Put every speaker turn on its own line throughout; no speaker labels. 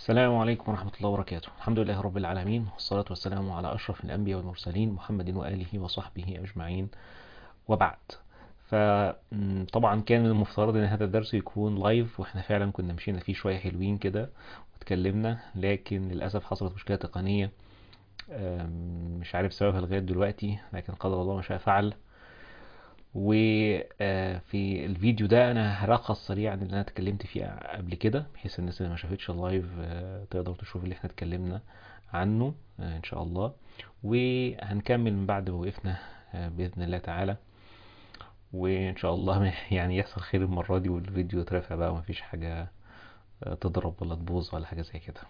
السلام عليكم ورحمة الله وبركاته الحمد لله رب العالمين والصلاة والسلام على أشرف الأنبياء والمرسلين محمد وآله وصحبه أجمعين وبعد فطبعا كان من المفترض ان هذا الدرس يكون لايف واحنا فعلا كنا مشينا فيه شوية حلوين كده واتكلمنا لكن للأسف حصلت مشكلة تقنية أم، مش عارف سببها لغاية دلوقتي لكن قدر الله ما شاء فعل وفي الفيديو ده انا هلخص سريعا اللي انا اتكلمت فيه قبل كده بحيث الناس اللي ما شافتش اللايف آه، تقدر تشوف اللي احنا اتكلمنا عنه آه، ان شاء الله وهنكمل من بعد ما وقفنا آه، باذن الله تعالى وان شاء الله يعني يحصل خير المره دي والفيديو يترفع بقى ومفيش حاجه آه، تضرب ولا تبوظ ولا حاجه زي كده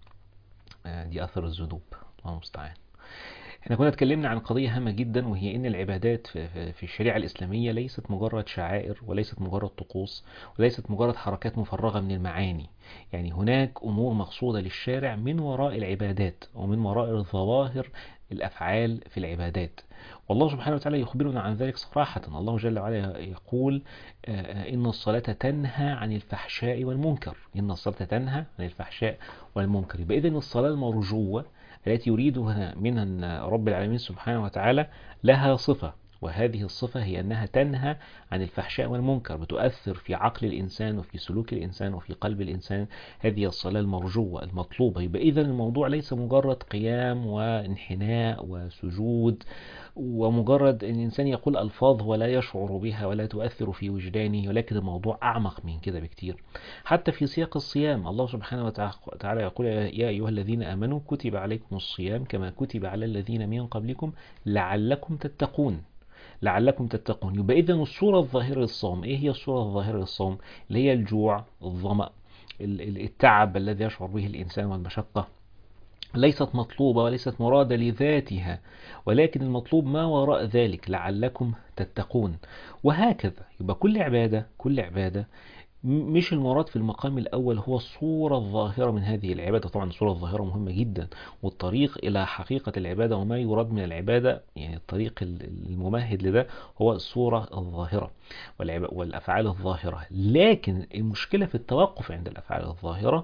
آه، دي اثر الذنوب الله المستعان احنا كنا اتكلمنا عن قضية هامة جدا وهي ان العبادات في في- في الشريعة الإسلامية ليست مجرد شعائر وليست مجرد طقوس وليست مجرد حركات مفرغة من المعاني يعني هناك أمور مقصودة للشارع من وراء العبادات ومن وراء ظواهر الأفعال في العبادات والله سبحانه وتعالى يخبرنا عن ذلك صراحة الله جل وعلا يقول آه، آه، إن الصلاة تنهى عن الفحشاء والمنكر إن الصلاة تنهى عن الفحشاء والمنكر يبقى إذن الصلاة المرجوة التي يريدها منها رب العالمين سبحانه وتعالى لها صفة وهذه الصفة هي أنها تنهى عن الفحشاء والمنكر بتؤثر في عقل الإنسان وفي سلوك الإنسان وفي قلب الإنسان هذه الصلاة المرجوة المطلوبة يبقى إذا الموضوع ليس مجرد قيام وانحناء وسجود ومجرد أن الإنسان يقول ألفاظ ولا يشعر بها ولا تؤثر في وجدانه ولكن الموضوع أعمق من كده بكتير حتى في سياق الصيام الله سبحانه وتعالى يقول يا أيها الذين آمنوا كتب عليكم الصيام كما كتب على الذين من قبلكم لعلكم تتقون لعلكم تتقون يبقى إذا الصورة الظاهرة للصوم إيه هي الصورة الظاهرة للصوم اللي هي الجوع الظمأ ال- ال- التعب الذي يشعر به الإنسان والمشقة ليست مطلوبة وليست مرادة لذاتها ولكن المطلوب ما وراء ذلك لعلكم تتقون وهكذا يبقى كل عبادة كل عبادة م- مش المراد في المقام الأول هو الصورة الظاهرة من هذه العبادة طبعا الصورة الظاهرة مهمة جدا والطريق إلى حقيقة العبادة وما يراد من العبادة يعني الطريق ال- الممهد لده هو الصورة الظاهرة والعب- والأفعال الظاهرة لكن المشكلة في التوقف عند الأفعال الظاهرة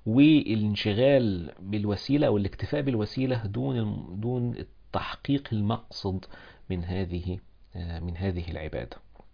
والانشغال بالوسيلة أو الاكتفاء بالوسيلة دون الم- دون تحقيق المقصد من هذه آه، من هذه العبادة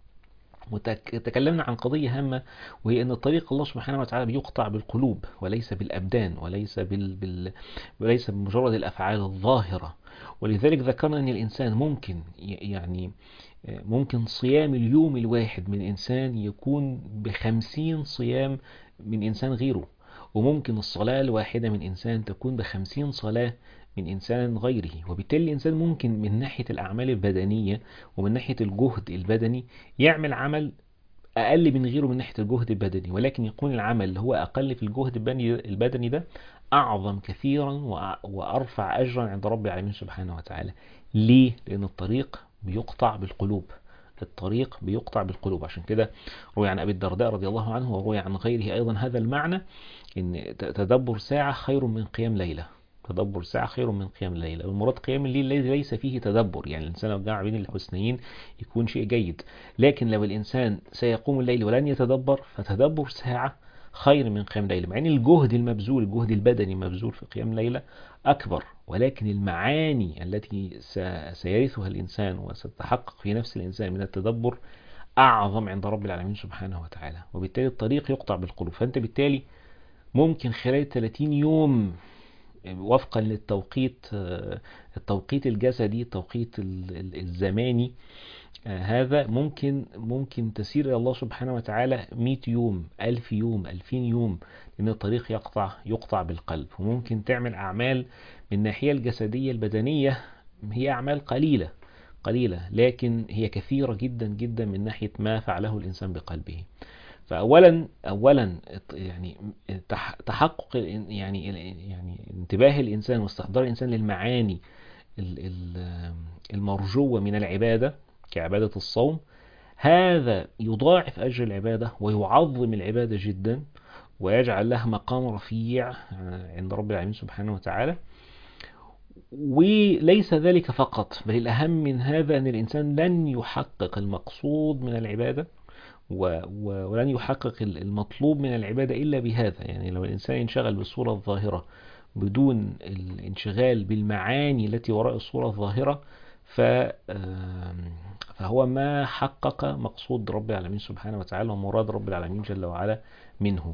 وتكلمنا عن قضية هامة وهي أن طريق الله سبحانه وتعالى بيقطع بالقلوب وليس بالأبدان وليس بال... بال... وليس بمجرد الأفعال الظاهرة ولذلك ذكرنا أن الإنسان ممكن ي- يعني ممكن صيام اليوم الواحد من إنسان يكون بخمسين صيام من إنسان غيره وممكن الصلاة الواحدة من إنسان تكون بخمسين صلاة من إنسان غيره وبالتالي الإنسان ممكن من ناحية الأعمال البدنية ومن ناحية الجهد البدني يعمل عمل أقل من غيره من ناحية الجهد البدني ولكن يكون العمل اللي هو أقل في الجهد البدني البدني ده أعظم كثيرا وأ- وأرفع أجرا عند رب العالمين سبحانه وتعالى ليه؟ لأن الطريق بيقطع بالقلوب الطريق بيقطع بالقلوب عشان كده روي عن أبي الدرداء رضي الله عنه وروي عن غيره أيضا هذا المعنى إن ت- تدبر ساعة خير من قيام ليلة تدبر ساعة خير من قيام الليل والمراد قيام الليل الذي ليس فيه تدبر يعني الإنسان لو جمع بين الحسنيين يكون شيء جيد لكن لو الإنسان سيقوم الليل ولن يتدبر فتدبر ساعة خير من قيام ليلة مع أن الجهد المبذول الجهد البدني المبذول في قيام ليلة أكبر ولكن المعاني التي س- سيرثها الإنسان وستتحقق في نفس الإنسان من التدبر أعظم عند رب العالمين سبحانه وتعالى وبالتالي الطريق يقطع بالقلوب فأنت بالتالي ممكن خلال 30 يوم وفقا للتوقيت آه، التوقيت الجسدي التوقيت ال- ال- الزماني آه، هذا ممكن ممكن تسير إلى الله سبحانه وتعالى 100 يوم 1000 يوم 2000 يوم لأن الطريق يقطع يقطع بالقلب وممكن تعمل أعمال من الناحية الجسدية البدنية هي أعمال قليلة قليلة لكن هي كثيرة جدا جدا من ناحية ما فعله الإنسان بقلبه فأولا أولا يعني تح- تحقق الإن- يعني يعني انتباه الإنسان واستحضار الإنسان للمعاني ال- ال- المرجوة من العبادة كعبادة الصوم هذا يضاعف أجر العبادة ويعظم العبادة جدا ويجعل لها مقام رفيع عند رب العالمين سبحانه وتعالى وليس ذلك فقط بل الأهم من هذا أن الإنسان لن يحقق المقصود من العبادة و- و- ولن يحقق ال- المطلوب من العبادة إلا بهذا يعني لو الإنسان انشغل بالصورة الظاهرة بدون الانشغال بالمعاني التي وراء الصورة الظاهرة ف آم، فهو ما حقق مقصود رب العالمين سبحانه وتعالى ومراد رب العالمين جل وعلا منه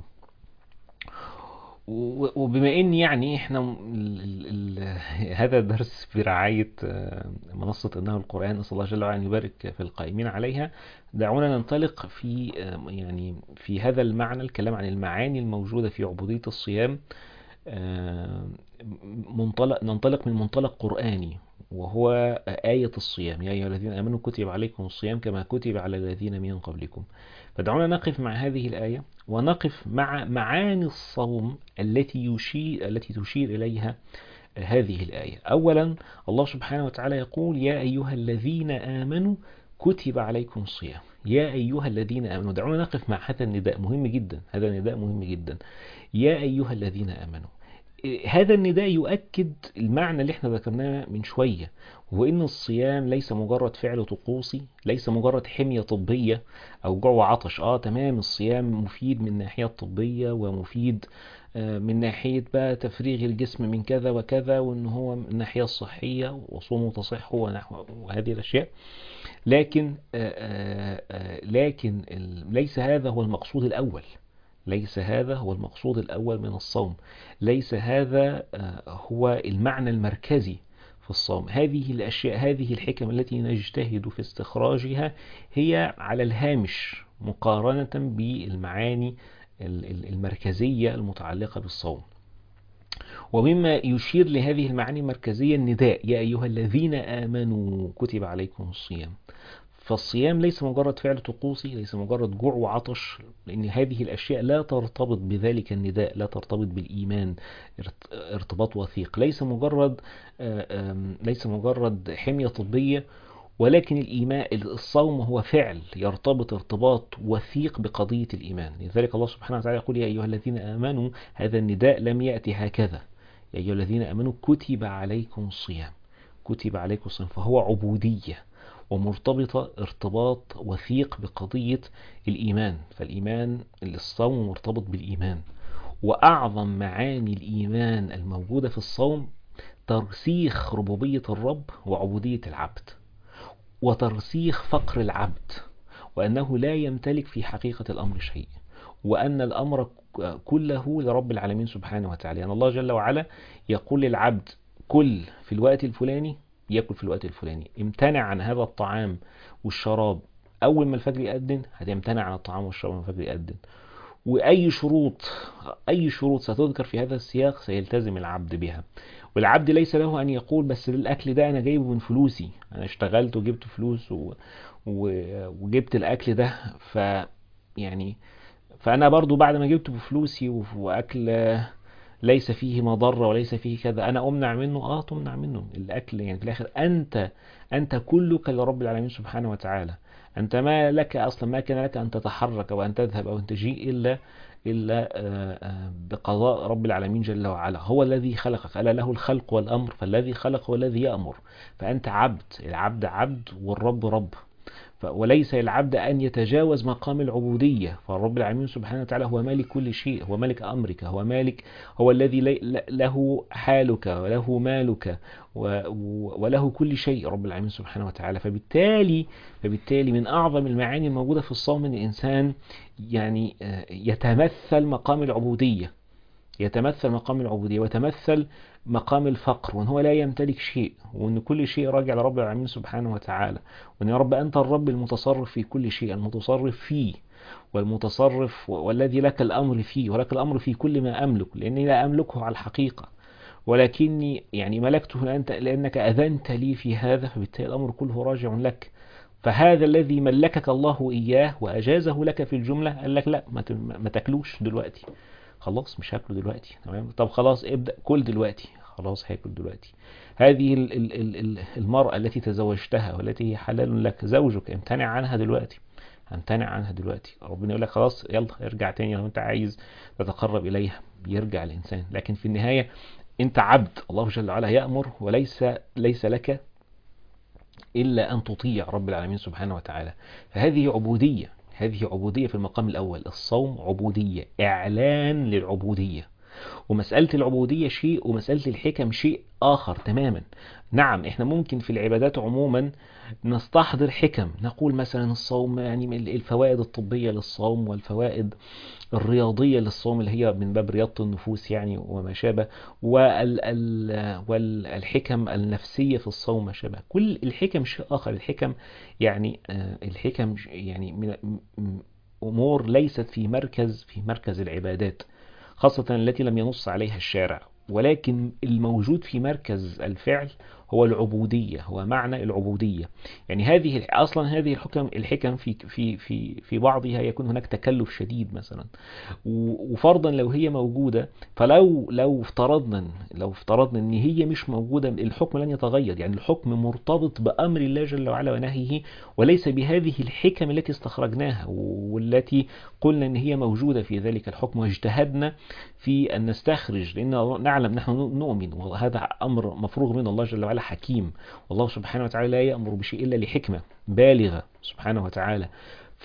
و- وبما ان يعني احنا م- ال ال ال هذا الدرس برعاية آه، منصة انه القرآن نسأل الله جل وعلا ان يبارك في القائمين عليها دعونا ننطلق في آه، يعني في هذا المعنى الكلام عن المعاني الموجودة في عبودية الصيام آه، منطلق ننطلق من منطلق قرآني وهو آية الصيام يا أيها الذين آمنوا كتب عليكم الصيام كما كتب على الذين من قبلكم فدعونا نقف مع هذه الآية ونقف مع معاني الصوم التي يشير التي تشير إليها هذه الآية أولا الله سبحانه وتعالى يقول يا أيها الذين آمنوا كتب عليكم الصيام يا أيها الذين آمنوا دعونا نقف مع هذا النداء مهم جدا هذا النداء مهم جدا يا أيها الذين آمنوا هذا النداء يؤكد المعنى اللي احنا ذكرناه من شوية وهو ان الصيام ليس مجرد فعل طقوسي ليس مجرد حمية طبية او جوع وعطش اه تمام الصيام مفيد من الناحية الطبية ومفيد آه، من ناحية بقى تفريغ الجسم من كذا وكذا وان هو من الناحية الصحية وصوموا تصحوا ونحو وهذه الاشياء لكن آه، آه، آه، لكن ال- ليس هذا هو المقصود الاول ليس هذا هو المقصود الأول من الصوم ليس هذا آه، هو المعنى المركزي في الصوم هذه الأشياء هذه الحكم التي نجتهد في استخراجها هي على الهامش مقارنة بالمعاني ال- ال- المركزية المتعلقة بالصوم ومما يشير لهذه المعاني المركزية النداء يا أيها الذين آمنوا كتب عليكم الصيام فالصيام ليس مجرد فعل طقوسي ليس مجرد جوع وعطش لأن هذه الأشياء لا ترتبط بذلك النداء لا ترتبط بالإيمان ارت- ارتباط وثيق ليس مجرد آه، آم، ليس مجرد حمية طبية ولكن الإيمان الصوم هو فعل يرتبط ارتباط وثيق بقضية الإيمان لذلك الله سبحانه وتعالى يقول يا أيها الذين آمنوا هذا النداء لم يأتي هكذا يا أيها الذين آمنوا كتب عليكم الصيام كتب عليكم الصيام فهو عبودية ومرتبطة ارتباط وثيق بقضية الإيمان فالإيمان الصوم مرتبط بالإيمان وأعظم معاني الإيمان الموجودة في الصوم ترسيخ ربوبية الرب وعبودية العبد وترسيخ فقر العبد وأنه لا يمتلك في حقيقة الأمر شيء وأن الأمر كله لرب العالمين سبحانه وتعالى يعني الله جل وعلا يقول للعبد كل في الوقت الفلاني يأكل في الوقت الفلاني امتنع عن هذا الطعام والشراب أول ما الفجر يأذن هتمتنع عن الطعام والشراب لما الفجر يأذن وأي شروط أي شروط ستذكر في هذا السياق سيلتزم العبد بها والعبد ليس له أن يقول بس الأكل ده أنا جايبه من فلوسي أنا اشتغلت وجبت فلوس و... و... وجبت الأكل ده ف يعني فأنا برضو بعد ما جبته بفلوسي و- وأكل ليس فيه مضرة وليس فيه كذا أنا أمنع منه آه تمنع منه الأكل يعني في الآخر أنت أنت كلك لرب العالمين سبحانه وتعالى أنت ما لك أصلا ما كان لك أن تتحرك وأن تذهب أو أن تجيء إلا إلا آه، آه، بقضاء رب العالمين جل وعلا هو الذي خلقك ألا له الخلق والأمر فالذي خلق هو الذي يأمر فأنت عبد العبد عبد والرب رب ف- وليس للعبد أن يتجاوز مقام العبودية فالرب العالمين سبحانه وتعالى هو مالك كل شيء هو مالك أمرك هو مالك هو الذي لي- ل- له حالك وله مالك و- و- وله كل شيء رب العالمين سبحانه وتعالى فبالتالي فبالتالي من أعظم المعاني الموجودة في الصوم أن الإنسان يعني آه، يتمثل مقام العبودية يتمثل مقام العبودية ويتمثل مقام الفقر وان هو لا يمتلك شيء وان كل شيء راجع لرب العالمين سبحانه وتعالى وان يا رب انت الرب المتصرف في كل شيء المتصرف فيه والمتصرف والذي لك الامر فيه ولك الامر في كل ما املك لاني لا املكه على الحقيقه ولكني يعني ملكته لأنت لانك اذنت لي في هذا فبالتالي الامر كله راجع لك فهذا الذي ملكك الله اياه واجازه لك في الجمله قال لك لا ما ت- ما تاكلوش دلوقتي خلاص مش هاكله دلوقتي تمام طب خلاص ابدأ كل دلوقتي خلاص هاكل دلوقتي هذه ال- ال- ال- ال- المرأة التي تزوجتها والتي هي حلال لك زوجك امتنع عنها دلوقتي امتنع عنها دلوقتي ربنا يقول لك خلاص يلا ارجع تاني لو انت عايز تتقرب اليها بيرجع الانسان لكن في النهاية انت عبد الله جل وعلا يأمر وليس ليس لك إلا أن تطيع رب العالمين سبحانه وتعالى فهذه عبودية هذه عبودية في المقام الأول الصوم عبودية إعلان للعبودية ومسألة العبودية شيء ومسألة الحكم شيء آخر تماما نعم احنا ممكن في العبادات عموما نستحضر حكم نقول مثلا الصوم يعني من الفوائد الطبية للصوم والفوائد الرياضية للصوم اللي هي من باب رياضة النفوس يعني وما شابه وال ال والحكم النفسية في الصوم ما شابه كل الحكم شيء آخر الحكم يعني آه، الحكم يعني من م- أمور ليست في مركز في مركز العبادات خاصة التي لم ينص عليها الشارع ولكن الموجود في مركز الفعل هو العبودية هو معنى العبودية يعني هذه أصلا هذه الحكم الحكم في في في في بعضها يكون هناك تكلف شديد مثلا و- وفرضا لو هي موجودة فلو لو افترضنا لو افترضنا ان هي مش موجودة الحكم لن يتغير يعني الحكم مرتبط بأمر الله جل وعلا ونهيه وليس بهذه الحكم التي استخرجناها والتي قلنا ان هي موجودة في ذلك الحكم واجتهدنا في ان نستخرج لان نعلم نحن نؤمن وهذا امر مفروغ من الله جل وعلا حكيم والله سبحانه وتعالى لا يأمر بشيء الا لحكمة بالغة سبحانه وتعالى ف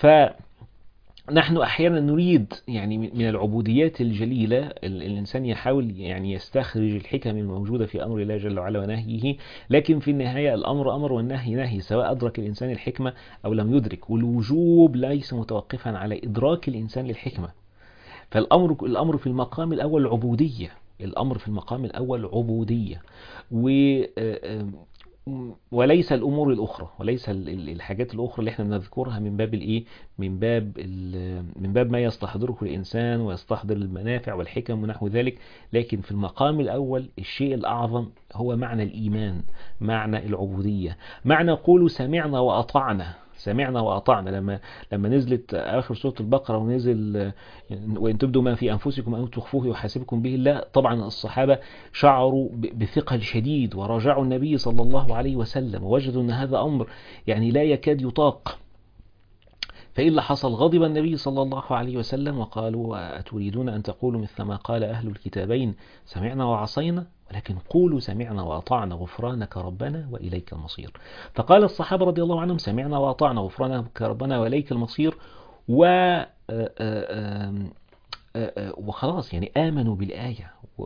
نحن احيانا نريد يعني من العبوديات الجليله ال- الانسان يحاول يعني يستخرج الحكم الموجوده في امر الله جل وعلا ونهيه لكن في النهايه الامر امر والنهي نهي سواء ادرك الانسان الحكمه او لم يدرك والوجوب ليس متوقفا على ادراك الانسان للحكمه فالامر الامر في المقام الاول عبوديه الامر في المقام الاول عبوديه و آه، آم، وليس الامور الاخرى وليس ال- ال- الحاجات الاخرى اللي احنا بنذكرها من باب الايه من باب ال- من باب ما يستحضره الانسان ويستحضر المنافع والحكم ونحو ذلك لكن في المقام الاول الشيء الاعظم هو معنى الايمان معنى العبوديه معنى قولوا سمعنا واطعنا سمعنا واطعنا لما لما نزلت اخر سوره البقره ونزل آه، وان تبدوا ما في انفسكم او تخفوه يحاسبكم به الله طبعا الصحابه شعروا ب- بثقل شديد وراجعوا النبي صلى الله عليه وسلم ووجدوا ان هذا امر يعني لا يكاد يطاق فإيه اللي حصل غضب النبي صلى الله عليه وسلم وقالوا أتريدون أن تقولوا مثل ما قال أهل الكتابين سمعنا وعصينا ولكن قولوا سمعنا وأطعنا غفرانك ربنا وإليك المصير فقال الصحابة رضي الله عنهم سمعنا وأطعنا غفرانك ربنا وإليك المصير و آه، آه، آم، آه، آه، وخلاص يعني آمنوا بالآية و-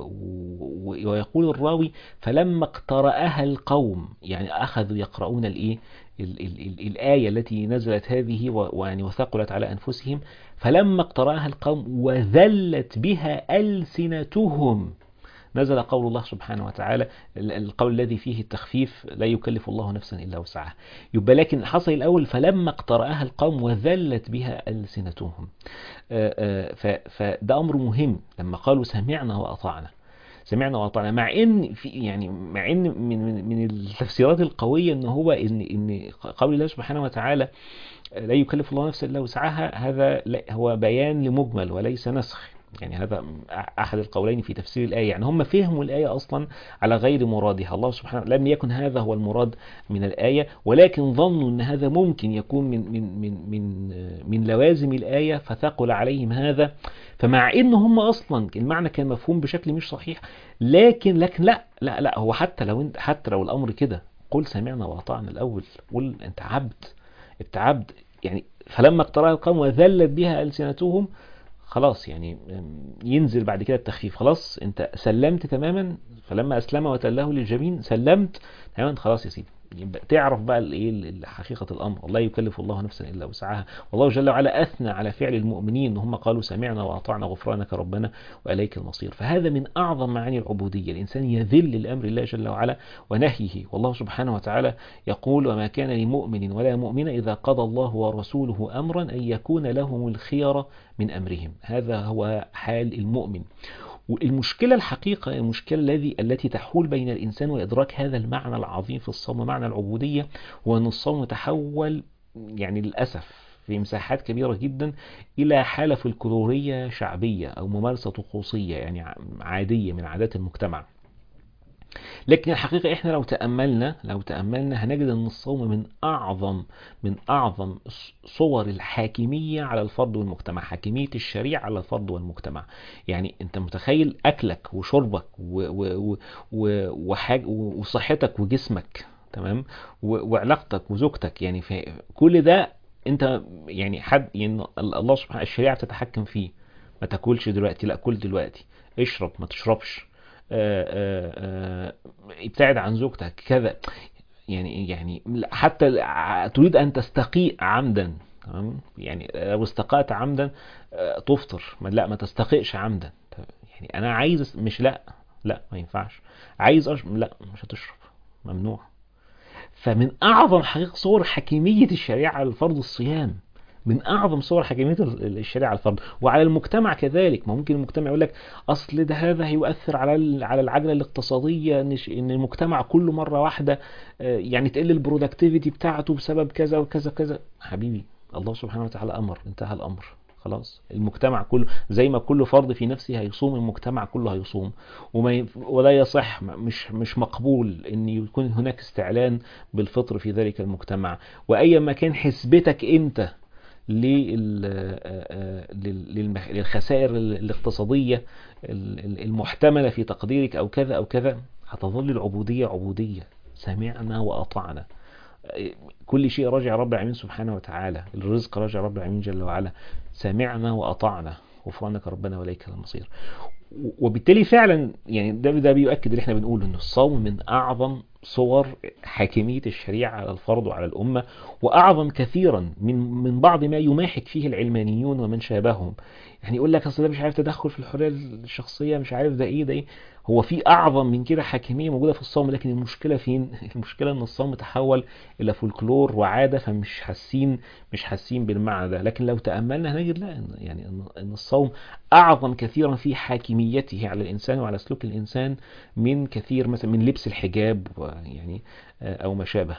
و- ويقول الراوي فلما اقترأها القوم يعني أخذوا يقرؤون الإيه ال ال ال الآية التي نزلت هذه و- ويعني وثقلت على أنفسهم فلما اقترأها القوم وذلت بها ألسنتهم نزل قول الله سبحانه وتعالى ال- القول الذي فيه التخفيف لا يكلف الله نفسا إلا وسعها يبقى لكن حصل الأول فلما اقترأها القوم وذلت بها ألسنتهم آه، آه، ف- فده أمر مهم لما قالوا سمعنا وأطعنا سمعنا وأطعنا مع ان في يعني مع ان من من, من التفسيرات القويه ان هو ان ان قول الله سبحانه وتعالى لا يكلف الله نفسا الا وسعها هذا لا- هو بيان لمجمل وليس نسخ يعني هذا احد القولين في تفسير الايه يعني هم فهموا الايه اصلا على غير مرادها الله سبحانه لم يكن هذا هو المراد من الايه ولكن ظنوا ان هذا ممكن يكون من من من من من لوازم الايه فثقل عليهم هذا فمع ان هم اصلا المعنى كان مفهوم بشكل مش صحيح لكن لكن لا لا لا هو حتى لو انت حتى لو الامر كده قل سمعنا واطعنا الاول قل انت عبد انت عبد يعني فلما اقترأ القوم وذلت بها السنتهم خلاص يعني ينزل بعد كده التخفيف خلاص انت سلمت تماما فلما اسلم وتله للجبين سلمت تماما خلاص يا سيدي يبقى تعرف بقى الايه حقيقه الامر لا يكلف الله نفسا الا وسعها والله جل وعلا اثنى على فعل المؤمنين ان هم قالوا سمعنا واطعنا غفرانك ربنا واليك المصير فهذا من اعظم معاني العبوديه الانسان يذل لامر الله جل وعلا ونهيه والله سبحانه وتعالى يقول وما كان لمؤمن ولا مؤمنه اذا قضى الله ورسوله امرا ان يكون لهم الخيره من امرهم هذا هو حال المؤمن والمشكلة الحقيقة المشكلة الذي التي تحول بين الإنسان وإدراك هذا المعنى العظيم في الصوم معنى العبودية هو أن الصوم تحول يعني للأسف في مساحات كبيرة جدا إلى حالة فلكلورية شعبية أو ممارسة طقوسية يعني عادية من عادات المجتمع لكن الحقيقة احنا لو تأملنا لو تأملنا هنجد ان الصوم من اعظم من اعظم صور الحاكمية على الفرد والمجتمع حاكمية الشريعة على الفرد والمجتمع يعني انت متخيل اكلك وشربك و و و وحاج وصحتك وجسمك تمام وعلاقتك وزوجتك يعني في كل ده انت يعني حد يعني الله سبحانه الشريعه بتتحكم فيه ما تاكلش دلوقتي لا كل دلوقتي اشرب ما تشربش آه، آه، آه، ابتعد عن زوجتك كذا يعني يعني حتى ع- تريد ان تستقيء عمدا تمام يعني لو استقأت عمدا آه، تفطر ما لا ما تستقئش عمدا يعني انا عايز أس- مش لا لا ما ينفعش عايز اشرب لا مش هتشرب ممنوع فمن اعظم حقيقة صور حكيمية الشريعة على الفرض الصيام من اعظم صور حكيمية ال- الشريعة على الفرض وعلى المجتمع كذلك ما ممكن المجتمع يقول لك اصل ده هذا هيؤثر على ال- على العجلة الاقتصادية ان ش- ان المجتمع كله مرة واحدة آه، يعني تقل البرودكتيفيتي بتاعته بسبب كذا وكذا وكذا حبيبي الله سبحانه وتعالى امر انتهى الامر خلاص المجتمع كله زي ما كل فرد في نفسه هيصوم المجتمع كله هيصوم وما ي... ولا يصح م- مش مش مقبول ان يكون هناك استعلان بالفطر في ذلك المجتمع وايا ما كان حسبتك انت لل... آه، آه، لل- للمخ- للخسائر ال- الاقتصادية ال- ال- المحتملة في تقديرك او كذا او كذا هتظل العبودية عبودية سمعنا وأطعنا كل شيء راجع رب العالمين سبحانه وتعالى الرزق راجع رب العالمين جل وعلا سمعنا وأطعنا غفرانك ربنا وإليك المصير وبالتالي فعلا يعني ده ده بيؤكد اللي احنا بنقوله ان الصوم من اعظم صور حاكمية الشريعة على الفرد وعلى الأمة وأعظم كثيرا من من بعض ما يماحك فيه العلمانيون ومن شابههم يعني يقول لك أصل ده مش عارف تدخل في الحرية الشخصية مش عارف ده إيه ده إيه هو في أعظم من كده حاكمية موجودة في الصوم لكن المشكلة فين؟ المشكلة إن الصوم تحول إلى فولكلور وعادة فمش حاسين مش حاسين بالمعنى ده لكن لو تأملنا هنجد لا إن- يعني إن- إن الصوم أعظم كثيرا في حاكميته على الإنسان وعلى سلوك الإنسان من كثير مثلا من لبس الحجاب يعني أو ما شابه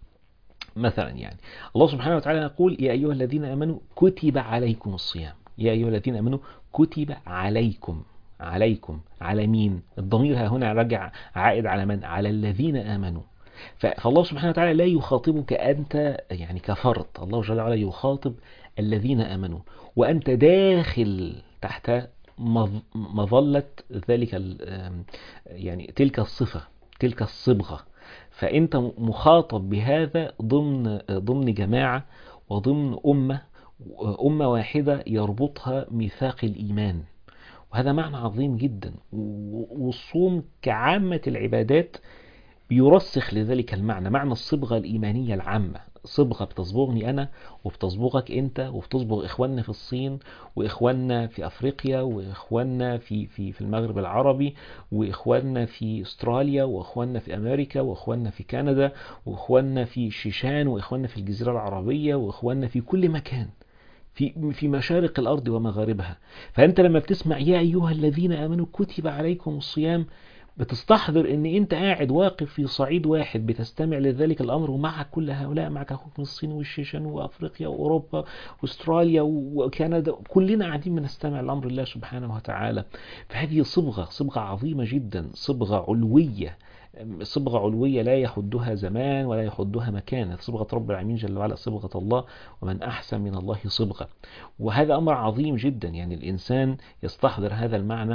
مثلا يعني الله سبحانه وتعالى يقول يا أيها الذين آمنوا كتب عليكم الصيام يا أيها الذين آمنوا كتب عليكم عليكم على مين الضمير ها هنا رجع عائد على من على الذين آمنوا ف- فالله سبحانه وتعالى لا يخاطبك أنت يعني كفرد الله جل وعلا يخاطب الذين آمنوا وأنت داخل تحت مظ- مظلة ذلك ال- آم، يعني تلك الصفة تلك الصبغة فأنت مخاطب بهذا ضمن ضمن جماعة وضمن أمة أمة واحدة يربطها ميثاق الإيمان وهذا معنى عظيم جدا و- والصوم كعامة العبادات بيرسخ لذلك المعنى معنى الصبغة الإيمانية العامة صبغة بتصبغني أنا وبتصبغك أنت وبتصبغ إخواننا في الصين وإخواننا في أفريقيا وإخواننا في في في المغرب العربي وإخواننا في أستراليا وإخواننا في أمريكا وإخواننا في كندا وإخواننا في الشيشان وإخواننا في الجزيرة العربية وإخواننا في كل مكان في في مشارق الأرض ومغاربها فأنت لما بتسمع يا أيها الذين آمنوا كتب عليكم الصيام بتستحضر ان انت قاعد واقف في صعيد واحد بتستمع لذلك الامر ومعك كل هؤلاء معك اخوك من الصين والشيشان وافريقيا واوروبا واستراليا وكندا كلنا قاعدين بنستمع لامر الله سبحانه وتعالى فهذه صبغه صبغه عظيمه جدا صبغه علويه صبغة علوية لا يحدها زمان ولا يحدها مكان صبغة رب العالمين جل وعلا صبغة الله ومن أحسن من الله صبغة وهذا أمر عظيم جدا يعني الإنسان يستحضر هذا المعنى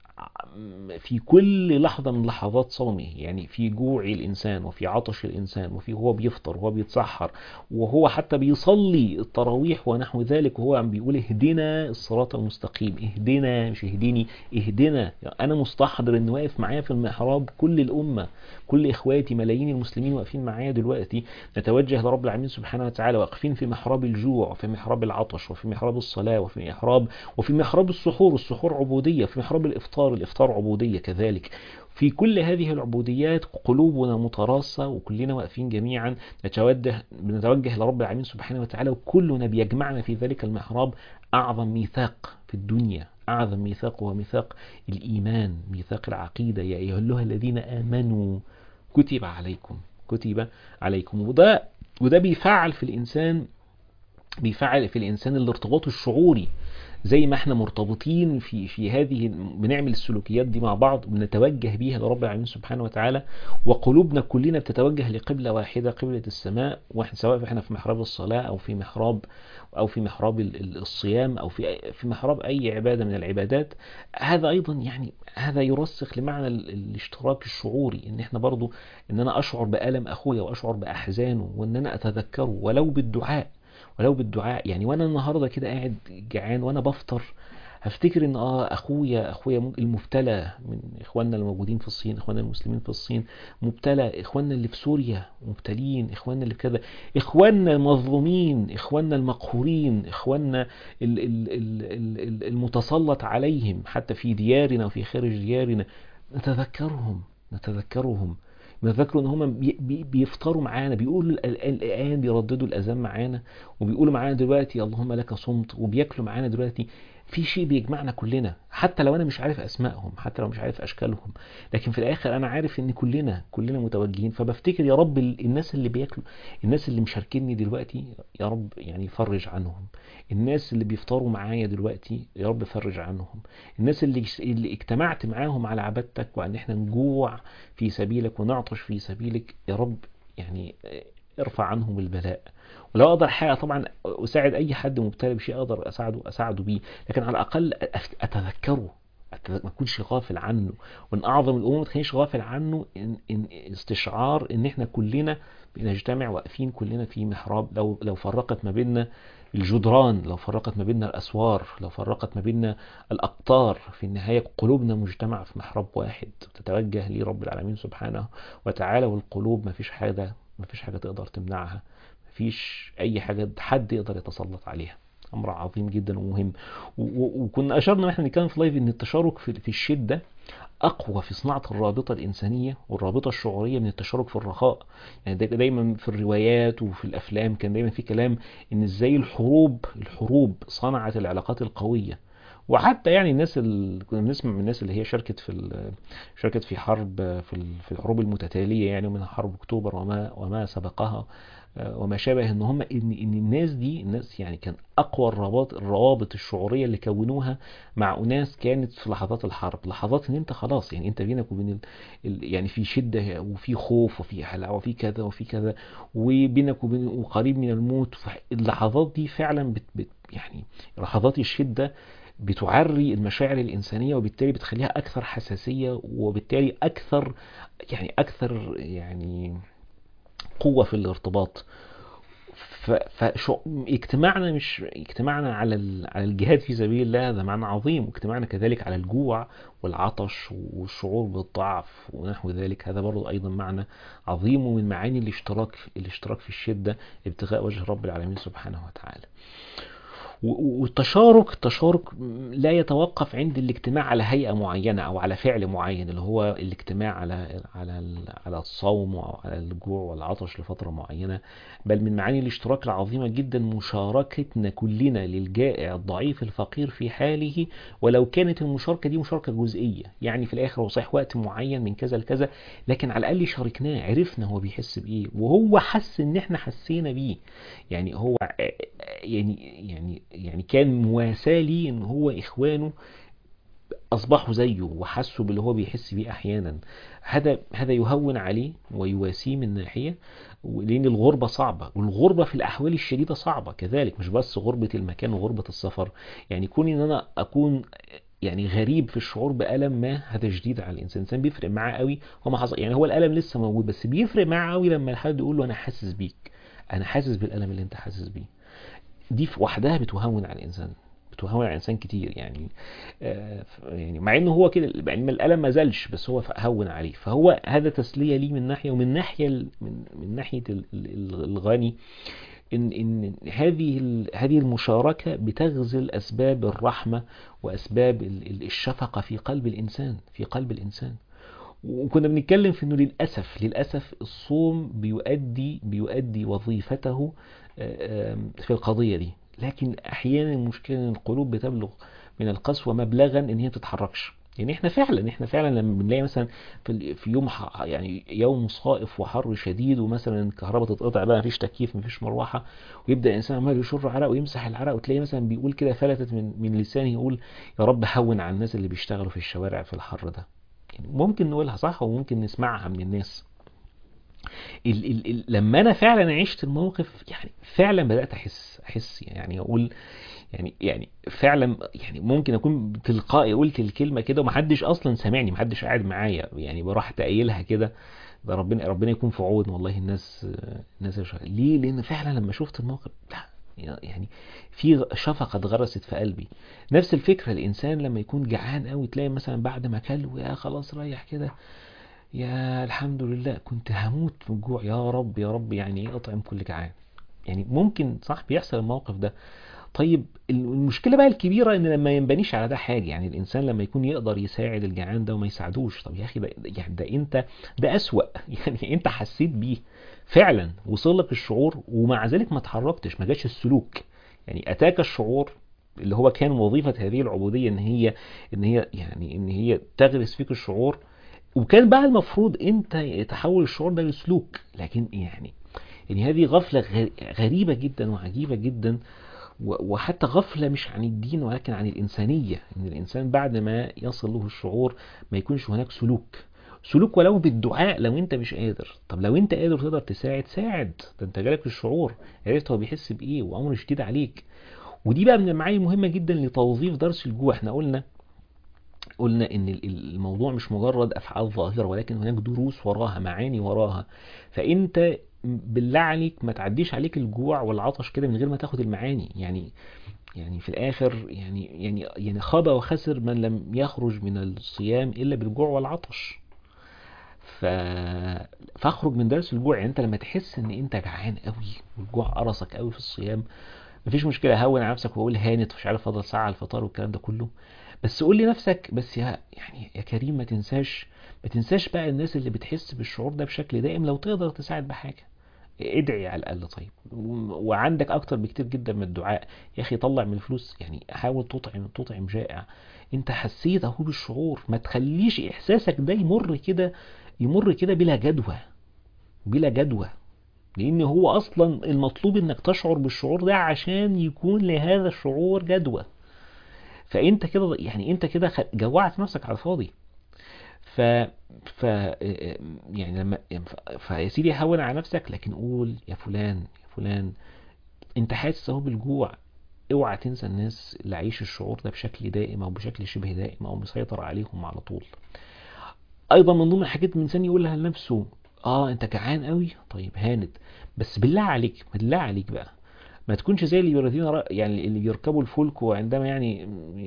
في كل لحظة من لحظات صومه يعني في جوع الإنسان وفي عطش الإنسان وفي هو بيفطر وهو بيتسحر وهو حتى بيصلي التراويح ونحو ذلك وهو عم بيقول اهدنا الصراط المستقيم اهدنا مش اهدني اهدنا أنا مستحضر إن واقف معايا في المحراب كل الأمة كل إخواتي ملايين المسلمين واقفين معايا دلوقتي نتوجه لرب العالمين سبحانه وتعالى واقفين في محراب الجوع وفي محراب العطش وفي محراب الصلاة وفي محراب وفي محراب السحور السحور عبودية في محراب الإفطار الإفطار عبودية كذلك في كل هذه العبوديات قلوبنا متراصة وكلنا واقفين جميعا نتوجه بنتوجه لرب العالمين سبحانه وتعالى وكلنا بيجمعنا في ذلك المحراب أعظم ميثاق في الدنيا أعظم ميثاق هو ميثاق الإيمان ميثاق العقيدة يا أيها الذين آمنوا كتب عليكم كتب عليكم وده وده بيفعل في الإنسان بيفعل في الإنسان الارتباط الشعوري زي ما احنا مرتبطين في في هذه بنعمل السلوكيات دي مع بعض وبنتوجه بيها لرب العالمين سبحانه وتعالى وقلوبنا كلنا بتتوجه لقبلة واحدة قبلة السماء واحنا سواء احنا في محراب الصلاة او في محراب او في محراب الصيام او في في محراب اي عبادة من العبادات هذا ايضا يعني هذا يرسخ لمعنى الاشتراك الشعوري ان احنا برضو ان انا اشعر بألم اخويا واشعر باحزانه وان انا اتذكره ولو بالدعاء ولو بالدعاء يعني وانا النهارده كده قاعد جعان وانا بفطر هفتكر ان اه اخويا اخويا المبتلى من اخواننا الموجودين في الصين اخواننا المسلمين في الصين مبتلى اخواننا اللي في سوريا مبتلين اخواننا اللي في كذا اخواننا المظلومين اخواننا المقهورين اخواننا ال ال ال المتسلط عليهم حتى في ديارنا وفي خارج ديارنا نتذكرهم نتذكرهم نتذكروا ان هم بيفطروا معانا بيقولوا الان بيرددوا الاذان معانا وبيقولوا معانا دلوقتي اللهم لك صمت وبياكلوا معانا دلوقتي في شيء بيجمعنا كلنا حتى لو انا مش عارف اسمائهم حتى لو مش عارف اشكالهم لكن في الاخر انا عارف ان كلنا كلنا متوجهين فبفتكر يا رب الناس اللي بياكلوا الناس اللي مشاركيني دلوقتي يا رب يعني فرج عنهم الناس اللي بيفطروا معايا دلوقتي يا رب فرج عنهم الناس اللي اللي اجتمعت معاهم على عبادتك وان احنا نجوع في سبيلك ونعطش في سبيلك يا رب يعني ارفع عنهم البلاء ولو اقدر حاجه طبعا اساعد اي حد مبتلى بشيء اقدر اساعده اساعده بيه لكن على الاقل اتذكره ما اكونش غافل عنه وان اعظم الامور ما تكونش غافل عنه إن, ان استشعار ان احنا كلنا بنجتمع واقفين كلنا في محراب لو لو فرقت ما بيننا الجدران لو فرقت ما بيننا الاسوار لو فرقت ما بيننا الاقطار في النهايه قلوبنا مجتمع في محراب واحد تتوجه لي رب العالمين سبحانه وتعالى والقلوب ما فيش حاجه ما فيش حاجه تقدر تمنعها مفيش اي حاجه حد يقدر يتسلط عليها امر عظيم جدا ومهم وكنا اشرنا واحنا بنتكلم في لايف ان التشارك في, في الشده اقوى في صناعه الرابطه الانسانيه والرابطه الشعوريه من التشارك في الرخاء يعني دا دايما في الروايات وفي الافلام كان دايما في كلام ان ازاي الحروب الحروب صنعت العلاقات القويه وحتى يعني الناس اللي كنا بنسمع من الناس اللي هي شاركت في شاركت في حرب في في الحروب المتتاليه يعني ومنها حرب اكتوبر وما وما سبقها وما شابه ان هم ان ان الناس دي الناس يعني كان اقوى الروابط الروابط الشعوريه اللي كونوها مع اناس كانت في لحظات الحرب لحظات ان انت خلاص يعني انت بينك وبين ال... ال... يعني في شده وفي خوف وفي هلع وفي كذا وفي كذا وبينك وبين وقريب من الموت اللحظات دي فعلا بت... بت... يعني لحظات الشده بتعري المشاعر الإنسانية وبالتالي بتخليها أكثر حساسية وبالتالي أكثر يعني أكثر يعني قوة في الارتباط فاجتماعنا مش اجتماعنا على على الجهاد في سبيل الله هذا معنى عظيم واجتماعنا كذلك على الجوع والعطش والشعور بالضعف ونحو ذلك هذا برضو ايضا معنى عظيم ومن معاني الاشتراك الاشتراك في الشده ابتغاء وجه رب العالمين سبحانه وتعالى والتشارك التشارك لا يتوقف عند الاجتماع على هيئة معينة أو على فعل معين اللي هو الاجتماع على على على الصوم وعلى الجوع والعطش لفترة معينة بل من معاني الاشتراك العظيمة جدا مشاركتنا كلنا للجائع الضعيف الفقير في حاله ولو كانت المشاركة دي مشاركة جزئية يعني في الآخر هو صحيح وقت معين من كذا لكذا لكن على الأقل شاركناه عرفنا هو بيحس بإيه وهو حس إن إحنا حسينا بيه يعني هو يعني يعني يعني كان مواساة لي ان هو اخوانه اصبحوا زيه وحسوا باللي هو بيحس بيه احيانا هذا هذا يهون عليه ويواسيه من ناحيه لان الغربه صعبه والغربه في الاحوال الشديده صعبه كذلك مش بس غربه المكان وغربه السفر يعني كون ان انا اكون يعني غريب في الشعور بألم ما هذا جديد على الإنسان الإنسان بيفرق معاه قوي هو ما حصل يعني هو الألم لسه موجود بس بيفرق معاه قوي لما حد يقول له أنا حاسس بيك أنا حاسس بالألم اللي أنت حاسس بيه دي في وحدها بتهون على الانسان بتهون على الانسان كتير يعني آه يعني مع انه هو كده يعني الالم ما زالش بس هو هون عليه فهو هذا تسليه ليه من ناحيه ومن ناحيه من, من ناحيه الغني ان ان هذه هذه المشاركه بتغزل اسباب الرحمه واسباب الشفقه في قلب الانسان في قلب الانسان وكنا بنتكلم في انه للاسف للاسف الصوم بيؤدي بيؤدي وظيفته في القضيه دي لكن احيانا المشكله ان القلوب بتبلغ من القسوه مبلغا ان هي ما تتحركش يعني احنا فعلا احنا فعلا لما بنلاقي مثلا في في يوم يعني يوم صائف وحر شديد ومثلا الكهرباء تتقطع بقى مفيش تكييف مفيش مروحه ويبدا الانسان عمال يشر عرق ويمسح العرق وتلاقي مثلا بيقول كده فلتت من من لسانه يقول يا رب هون على الناس اللي بيشتغلوا في الشوارع في الحر ده يعني ممكن نقولها صح وممكن نسمعها من الناس ال ال ال لما انا فعلا عشت الموقف يعني فعلا بدات احس احس يعني اقول يعني يعني فعلا يعني ممكن اكون تلقائي قلت الكلمه كده ومحدش اصلا سامعني محدش قاعد معايا يعني بروح قايلها كده ده ربنا ربنا يكون في عون والله الناس الناس ليه لان فعلا لما شفت الموقف لا يعني في شفقة اتغرست في قلبي نفس الفكرة الإنسان لما يكون جعان قوي تلاقي مثلا بعد ما كل ويا خلاص ريح كده يا الحمد لله كنت هموت من الجوع يا رب يا رب يعني ايه اطعم كل جعان يعني ممكن صح بيحصل الموقف ده طيب المشكله بقى الكبيره ان لما ينبنيش على ده حاجه يعني الانسان لما يكون يقدر يساعد الجعان ده وما يساعدوش طب يا اخي ده يعني ده انت ده اسوأ يعني انت حسيت بيه فعلا وصل لك الشعور ومع ذلك ما اتحركتش ما جاش السلوك يعني اتاك الشعور اللي هو كان وظيفه هذه العبوديه ان هي ان هي يعني ان هي تغرس فيك الشعور وكان بقى المفروض انت تحول الشعور ده لسلوك لكن يعني يعني هذه غفلة غ- غريبة جدا وعجيبة جدا و- وحتى غفلة مش عن الدين ولكن عن الإنسانية إن الإنسان بعد ما يصل له الشعور ما يكونش هناك سلوك سلوك ولو بالدعاء لو انت مش قادر طب لو انت قادر تقدر تساعد ساعد ده انت جالك الشعور عرفت هو بيحس بايه وامر شديد عليك ودي بقى من المعاني المهمة جدا لتوظيف درس الجوع احنا قلنا قلنا ان ال- ال- الموضوع مش مجرد افعال ظاهره ولكن هناك دروس وراها معاني وراها فانت بالله عليك ما تعديش عليك الجوع والعطش كده من غير ما تاخد المعاني يعني يعني في الاخر يعني يعني يعني خاب وخسر من لم يخرج من الصيام الا بالجوع والعطش ف... فاخرج من درس الجوع يعني انت لما تحس ان انت جعان قوي والجوع قرصك قوي في الصيام مفيش مشكله هون على نفسك وقول هانت مش عارف فاضل ساعه على الفطار والكلام ده كله بس قول لنفسك بس يا يعني يا كريم ما تنساش ما تنساش بقى الناس اللي بتحس بالشعور ده بشكل دائم لو تقدر تساعد بحاجه ادعي على الاقل طيب و- وعندك اكتر بكتير جدا من الدعاء يا اخي طلع من الفلوس يعني حاول تطعم تطعم جائع انت حسيت اهو بالشعور ما تخليش احساسك ده يمر كده يمر كده بلا جدوى بلا جدوى لان هو اصلا المطلوب انك تشعر بالشعور ده عشان يكون لهذا الشعور جدوى فانت كده يعني انت كده خ- جوعت نفسك على الفاضي ف ف يعني لما ف- فيا سيدي هون على نفسك لكن قول يا فلان يا فلان انت حاسس اهو بالجوع اوعى تنسى الناس اللي عايش الشعور ده بشكل دائم او بشكل شبه دائم او مسيطر عليهم على طول ايضا من ضمن الحاجات الانسان يقولها لنفسه اه انت جعان قوي طيب هانت بس بالله عليك بالله عليك بقى ما تكونش زي اللي بيريدون رأ- يعني اللي بيركبوا الفلك وعندما يعني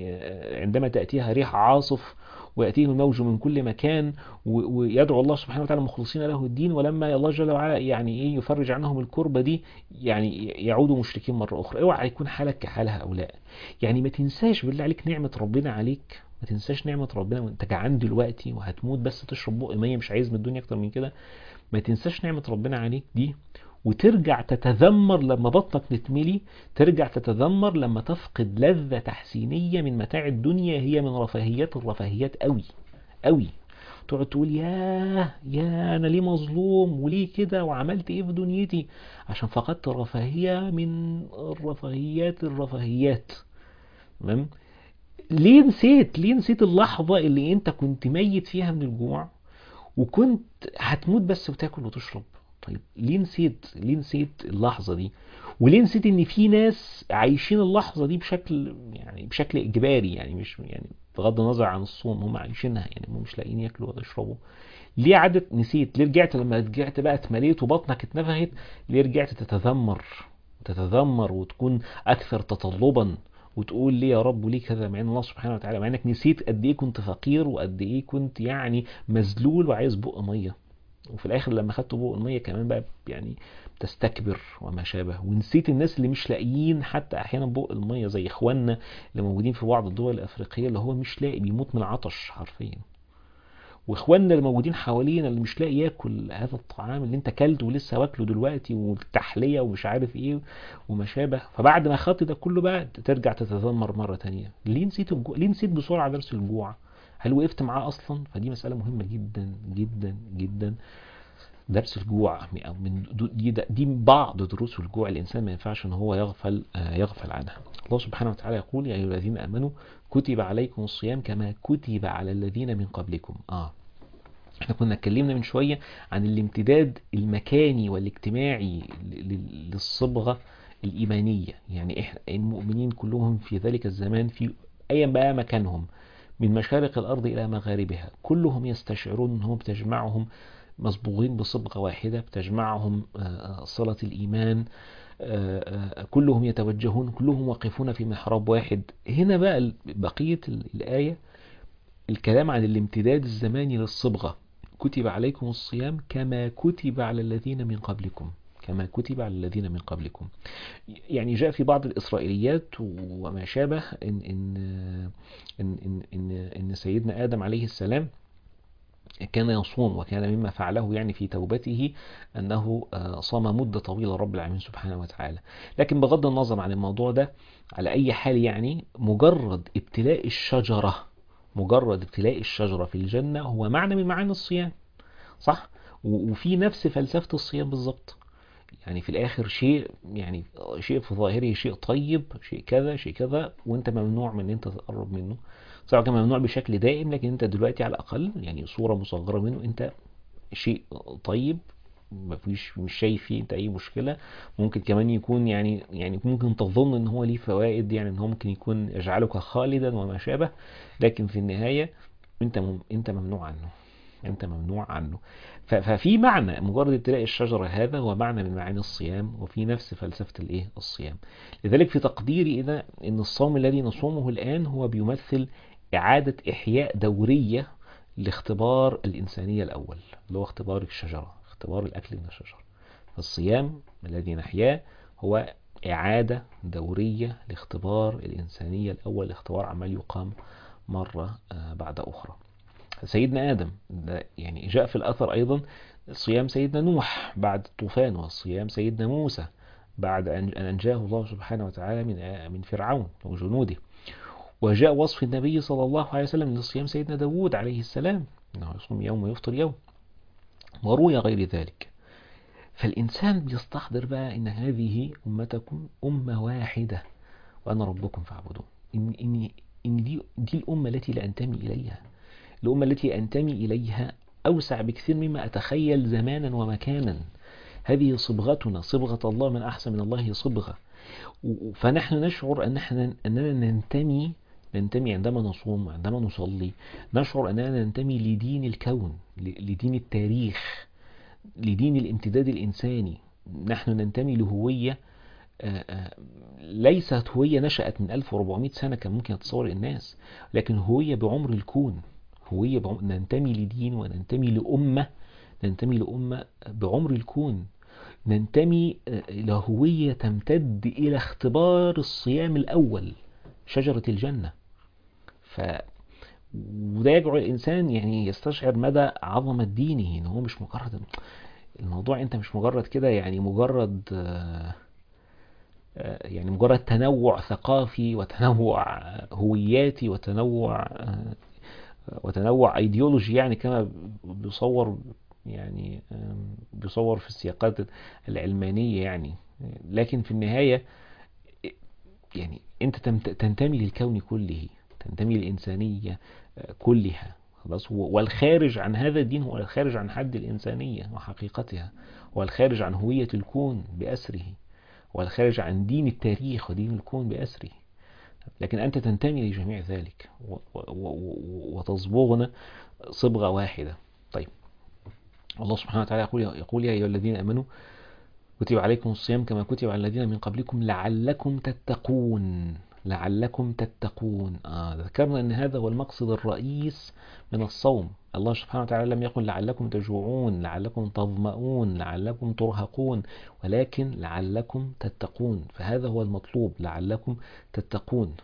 عندما تأتيها ريح عاصف ويأتيهم الموج من كل مكان و- ويدعو الله سبحانه وتعالى مخلصين له الدين ولما الله جل وعلا يعني ايه يفرج عنهم الكربة دي يعني يعودوا مشركين مرة أخرى اوعى يكون حالك كحال هؤلاء يعني ما تنساش بالله عليك نعمة ربنا عليك ما تنساش نعمة ربنا وانت جعان دلوقتي وهتموت بس تشرب بق مية مش عايز من الدنيا اكتر من كده ما تنساش نعمة ربنا عليك دي وترجع تتذمر لما بطنك نتملي ترجع تتذمر لما تفقد لذة تحسينية من متاع الدنيا هي من رفاهيات الرفاهيات قوي قوي تقعد تقول ياه يا انا ليه مظلوم وليه كده وعملت ايه في دنيتي عشان فقدت رفاهية من الرفاهيات الرفاهيات تمام ليه نسيت ليه نسيت اللحظة اللي انت كنت ميت فيها من الجوع وكنت هتموت بس وتاكل وتشرب طيب ليه نسيت ليه نسيت اللحظة دي وليه نسيت ان في ناس عايشين اللحظة دي بشكل يعني بشكل اجباري يعني مش يعني بغض النظر عن الصوم هم عايشينها يعني هم مش لاقيين ياكلوا ولا يشربوا ليه عدت نسيت ليه رجعت لما رجعت بقى اتمليت وبطنك اتنفخت ليه رجعت تتذمر تتذمر وتكون اكثر تطلبا وتقول ليه يا رب وليه كذا مع ان الله سبحانه وتعالى مع انك نسيت قد ايه كنت فقير وقد ايه كنت يعني مذلول وعايز بق ميه وفي الاخر لما خدت بق الميه كمان بقى يعني تستكبر وما شابه ونسيت الناس اللي مش لاقيين حتى احيانا بق الميه زي اخواننا اللي موجودين في بعض الدول الافريقيه اللي هو مش لاقي بيموت من العطش حرفيا واخواننا اللي موجودين حوالينا اللي مش لاقي ياكل هذا الطعام اللي انت كلته ولسه واكله دلوقتي والتحليه ومش عارف ايه وما شابه فبعد ما خدت ده كله بقى ترجع تتذمر مره تانية ليه نسيت الجوع ليه نسيت بسرعه درس الجوع هل وقفت معاه اصلا فدي مساله مهمه جدا جدا جدا درس الجوع أو من دي, دي بعض دروس الجوع الانسان ما ينفعش ان هو يغفل يغفل عنها الله سبحانه وتعالى يقول يا ايها الذين امنوا كتب عليكم الصيام كما كتب على الذين من قبلكم اه احنا كنا اتكلمنا من شوية عن الامتداد المكاني والاجتماعي للصبغة الإيمانية يعني احنا المؤمنين كلهم في ذلك الزمان في أي بقى مكانهم من مشارق الأرض إلى مغاربها كلهم يستشعرون أنهم تجمعهم مصبوغين بصبغة واحدة بتجمعهم صلة الإيمان آه، آه، كلهم يتوجهون كلهم واقفون في محراب واحد هنا بقى ال- بقية ال- الآية الكلام عن الامتداد الزماني للصبغة كتب عليكم الصيام كما كتب على الذين من قبلكم كما كتب على الذين من قبلكم يعني جاء في بعض الإسرائيليات وما شابه إن, إن, إن, إن, إن, إن سيدنا آدم عليه السلام كان يصوم وكان مما فعله يعني في توبته أنه آه، صام مدة طويلة رب العالمين سبحانه وتعالى لكن بغض النظر عن الموضوع ده على أي حال يعني مجرد ابتلاء الشجرة مجرد ابتلاء الشجرة في الجنة هو معنى من معاني الصيام صح و- وفي نفس فلسفة الصيام بالظبط يعني في الآخر شيء يعني شيء في ظاهره شيء طيب شيء كذا شيء كذا وانت ممنوع من ان انت تقرب منه سواء كان ممنوع بشكل دائم لكن انت دلوقتي على الأقل يعني صورة مصغرة منه انت شيء طيب مفيش مش شايف فيه انت اي مشكله ممكن كمان يكون يعني يعني ممكن تظن ان هو ليه فوائد يعني ان هو ممكن يكون يجعلك خالدا وما شابه لكن في النهايه انت مم انت ممنوع عنه انت ممنوع عنه ف- ففي معنى مجرد ابتلاء الشجره هذا هو معنى من معاني الصيام وفي نفس فلسفه الايه الصيام لذلك في تقديري اذا ان الصوم الذي نصومه الان هو بيمثل اعاده احياء دوريه لاختبار الإنسانية الأول اللي هو اختبار الشجرة اختبار الأكل من الشجرة فالصيام الذي نحياه هو إعادة دورية لاختبار الإنسانية الأول اختبار عمال يقام مرة آه، بعد أخرى سيدنا آدم ده يعني جاء في الأثر أيضا صيام سيدنا نوح بعد الطوفان وصيام سيدنا موسى بعد أن أن أنجاه الله سبحانه وتعالى من آه، من فرعون وجنوده وجاء وصف النبي صلى الله عليه وسلم لصيام سيدنا داود عليه السلام أنه يصوم يوم ويفطر يوم وروي غير ذلك فالإنسان بيستحضر بقى إن هذه أمتكم أمة واحدة وأنا ربكم فاعبدون إن, إن, إن دي, دي الأمة التي لا أنتمي إليها الأمة التي أنتمي إليها أوسع بكثير مما أتخيل زمانا ومكانا هذه صبغتنا صبغة الله من أحسن من الله صبغة و- فنحن نشعر أن احنا أننا ننتمي ننتمي عندما نصوم عندما نصلي نشعر أننا ننتمي لدين الكون ل- لدين التاريخ لدين الامتداد الإنساني نحن ننتمي لهوية آه، آه، ليست هوية نشأت من 1400 سنة كان ممكن يتصور الناس لكن هوية بعمر الكون هوية بعمر ننتمي لدين وننتمي لأمة ننتمي لأمة بعمر الكون ننتمي آه، إلى هوية تمتد إلى اختبار الصيام الأول شجرة الجنة ف وده يجعل الإنسان يعني يستشعر مدى عظمة دينه إن هو مش مجرد الموضوع أنت مش مجرد كده يعني مجرد آه، آه، يعني مجرد تنوع ثقافي وتنوع آه، هوياتي وتنوع آه، وتنوع ايديولوجي يعني كما بيصور يعني آم، بيصور في السياقات العلمانية يعني لكن في النهاية يعني انت تمت- تنتمي للكون كله تنتمي للإنسانية آه، كلها خلاص و- والخارج عن هذا الدين هو الخارج عن حد الإنسانية وحقيقتها هو الخارج عن هوية الكون بأسره والخارج عن دين التاريخ ودين الكون بأسره لكن أنت تنتمي لجميع ذلك و- و- و- وتصبغنا صبغة واحدة طيب الله سبحانه وتعالى يقول يقول يا أيها الذين آمنوا كتب عليكم الصيام كما كتب على الذين من قبلكم لعلكم تتقون لعلكم تتقون آه ذكرنا أن هذا هو المقصد الرئيس من الصوم الله سبحانه وتعالى لم يقل لعلكم تجوعون لعلكم تظمؤون لعلكم ترهقون ولكن لعلكم تتقون فهذا هو المطلوب لعلكم تتقون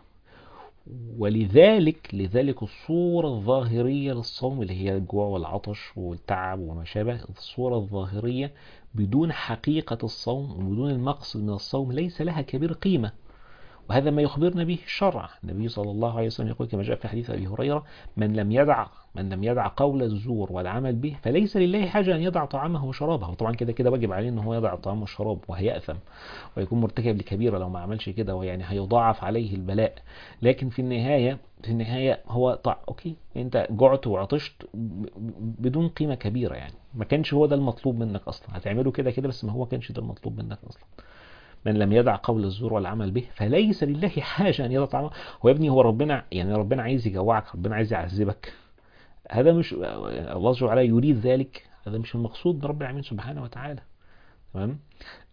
ولذلك لذلك الصورة الظاهرية للصوم اللي هي الجوع والعطش والتعب وما شابه الصورة الظاهرية بدون حقيقة الصوم وبدون المقصد من الصوم ليس لها كبير قيمة وهذا ما يخبرنا به الشرع النبي صلى الله عليه وسلم يقول كما جاء في حديث أبي هريرة من لم يدع من لم يدع قول الزور والعمل به فليس لله حاجة أن يدع طعامه وشرابه وطبعا كده كده واجب عليه أن هو يدع الطعام والشراب وهيأثم ويكون مرتكب لكبيرة لو ما عملش كده ويعني هيضاعف عليه البلاء لكن في النهاية في النهاية هو طع أوكي أنت جعت وعطشت ب- ب- بدون قيمة كبيرة يعني ما كانش هو ده المطلوب منك أصلا هتعمله كده كده بس ما هو كانش ده المطلوب منك أصلا من لم يدع قول الزور والعمل به فليس لله حاجة أن يدع طعامه هو يا ابني هو ربنا يعني ربنا عايز يجوعك ربنا عايز يعذبك هذا مش الله سبحانه وتعالى يريد ذلك هذا مش المقصود من رب العالمين سبحانه وتعالى تمام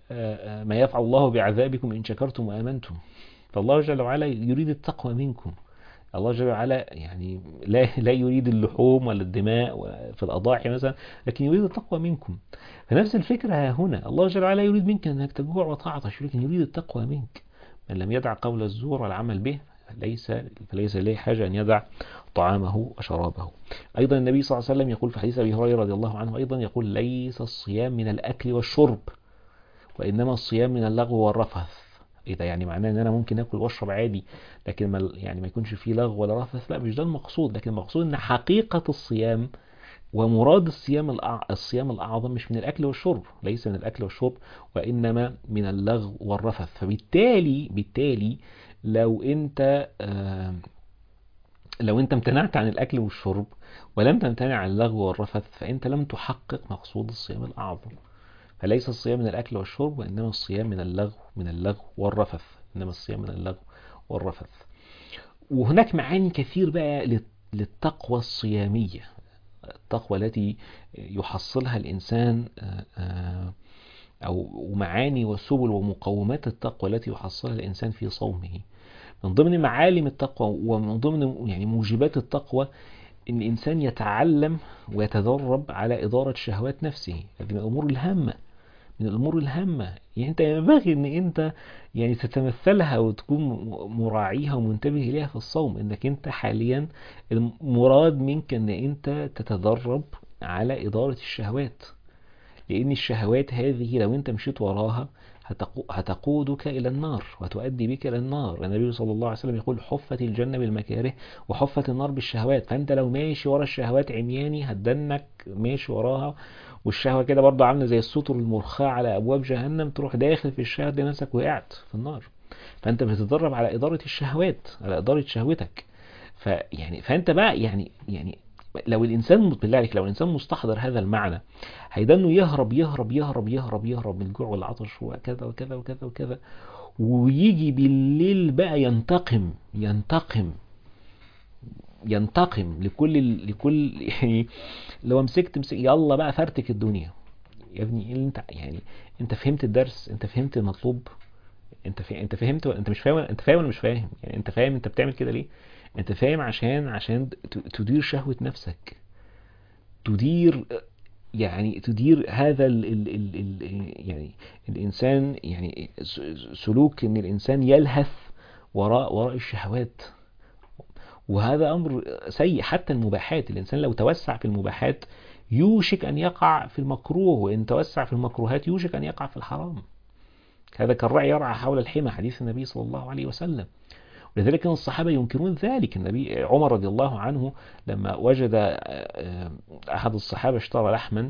آه، آه، ما يفعل الله بعذابكم إن شكرتم وآمنتم فالله جل وعلا يريد التقوى منكم الله جل وعلا يعني لا لا يريد اللحوم ولا الدماء في الأضاحي مثلا لكن يريد التقوى منكم فنفس الفكرة ها هنا الله جل وعلا يريد منك أنك تجوع وتعطش لكن يريد التقوى منك من لم يدع قول الزور والعمل به ليس فليس إليه حاجة أن يدع طعامه وشرابه أيضا النبي صلى الله عليه وسلم يقول في حديث أبي هريرة رضي الله عنه أيضا يقول ليس الصيام من الأكل والشرب وإنما الصيام من اللغو والرفث ايه ده يعني معناه ان انا ممكن اكل واشرب عادي لكن ما يعني ما يكونش فيه لغو ولا رفث لا مش ده المقصود لكن المقصود ان حقيقة الصيام ومراد الصيام الأع... الصيام الاعظم مش من الاكل والشرب ليس من الاكل والشرب وانما من اللغو والرفث فبالتالي بالتالي لو انت آه لو انت امتنعت عن الاكل والشرب ولم تمتنع عن اللغو والرفث فانت لم تحقق مقصود الصيام الاعظم فليس الصيام من الأكل والشرب وإنما الصيام من اللغو من اللغو والرفث إنما الصيام من اللغو والرفث وهناك معاني كثير بقى للتقوى الصيامية التقوى التي يحصلها الإنسان أو معاني وسبل ومقومات التقوى التي يحصلها الإنسان في صومه من ضمن معالم التقوى ومن ضمن يعني موجبات التقوى ان الانسان يتعلم ويتدرب على اداره شهوات نفسه هذه من الامور الهامه من الامور الهامه يعني انت ينبغي ان انت يعني تتمثلها وتكون مراعيها ومنتبه اليها في الصوم انك انت حاليا المراد منك ان انت تتدرب على اداره الشهوات لان الشهوات هذه لو انت مشيت وراها هتقودك إلى النار وتؤدي بك إلى النار النبي صلى الله عليه وسلم يقول حفت الجنة بالمكاره وحفت النار بالشهوات فأنت لو ماشي ورا الشهوات عمياني هتدنك ماشي وراها والشهوة كده برضه عاملة زي السطر المرخاة على أبواب جهنم تروح داخل في الشهوة دي نفسك وقعت في النار فأنت بتتدرب على إدارة الشهوات على إدارة شهوتك فيعني فأنت بقى يعني يعني لو الانسان بالله عليك لو الانسان مستحضر هذا المعنى هيدا انه يهرب يهرب يهرب يهرب يهرب من الجوع والعطش وكذا وكذا وكذا وكذا ويجي بالليل بقى ينتقم ينتقم ينتقم لكل لكل يعني لو مسكت مسك يلا بقى فرتك الدنيا يا ابني انت يعني انت فهمت الدرس انت فهمت المطلوب انت فهم انت فهمت انت مش فاهم انت فاهم ولا مش فاهم يعني انت فاهم انت بتعمل كده ليه انت فاهم عشان عشان تدير شهوة نفسك تدير يعني تدير هذا ال ال ال ال يعني الانسان يعني سلوك ان الانسان يلهث وراء وراء الشهوات وهذا امر سيء حتى المباحات الانسان لو توسع في المباحات يوشك ان يقع في المكروه وان توسع في المكروهات يوشك ان يقع في الحرام هذا كالرعي يرعى حول الحمى حديث النبي صلى الله عليه وسلم ولذلك كان الصحابة ينكرون ذلك النبي عمر رضي الله عنه لما وجد أحد الصحابة اشترى لحما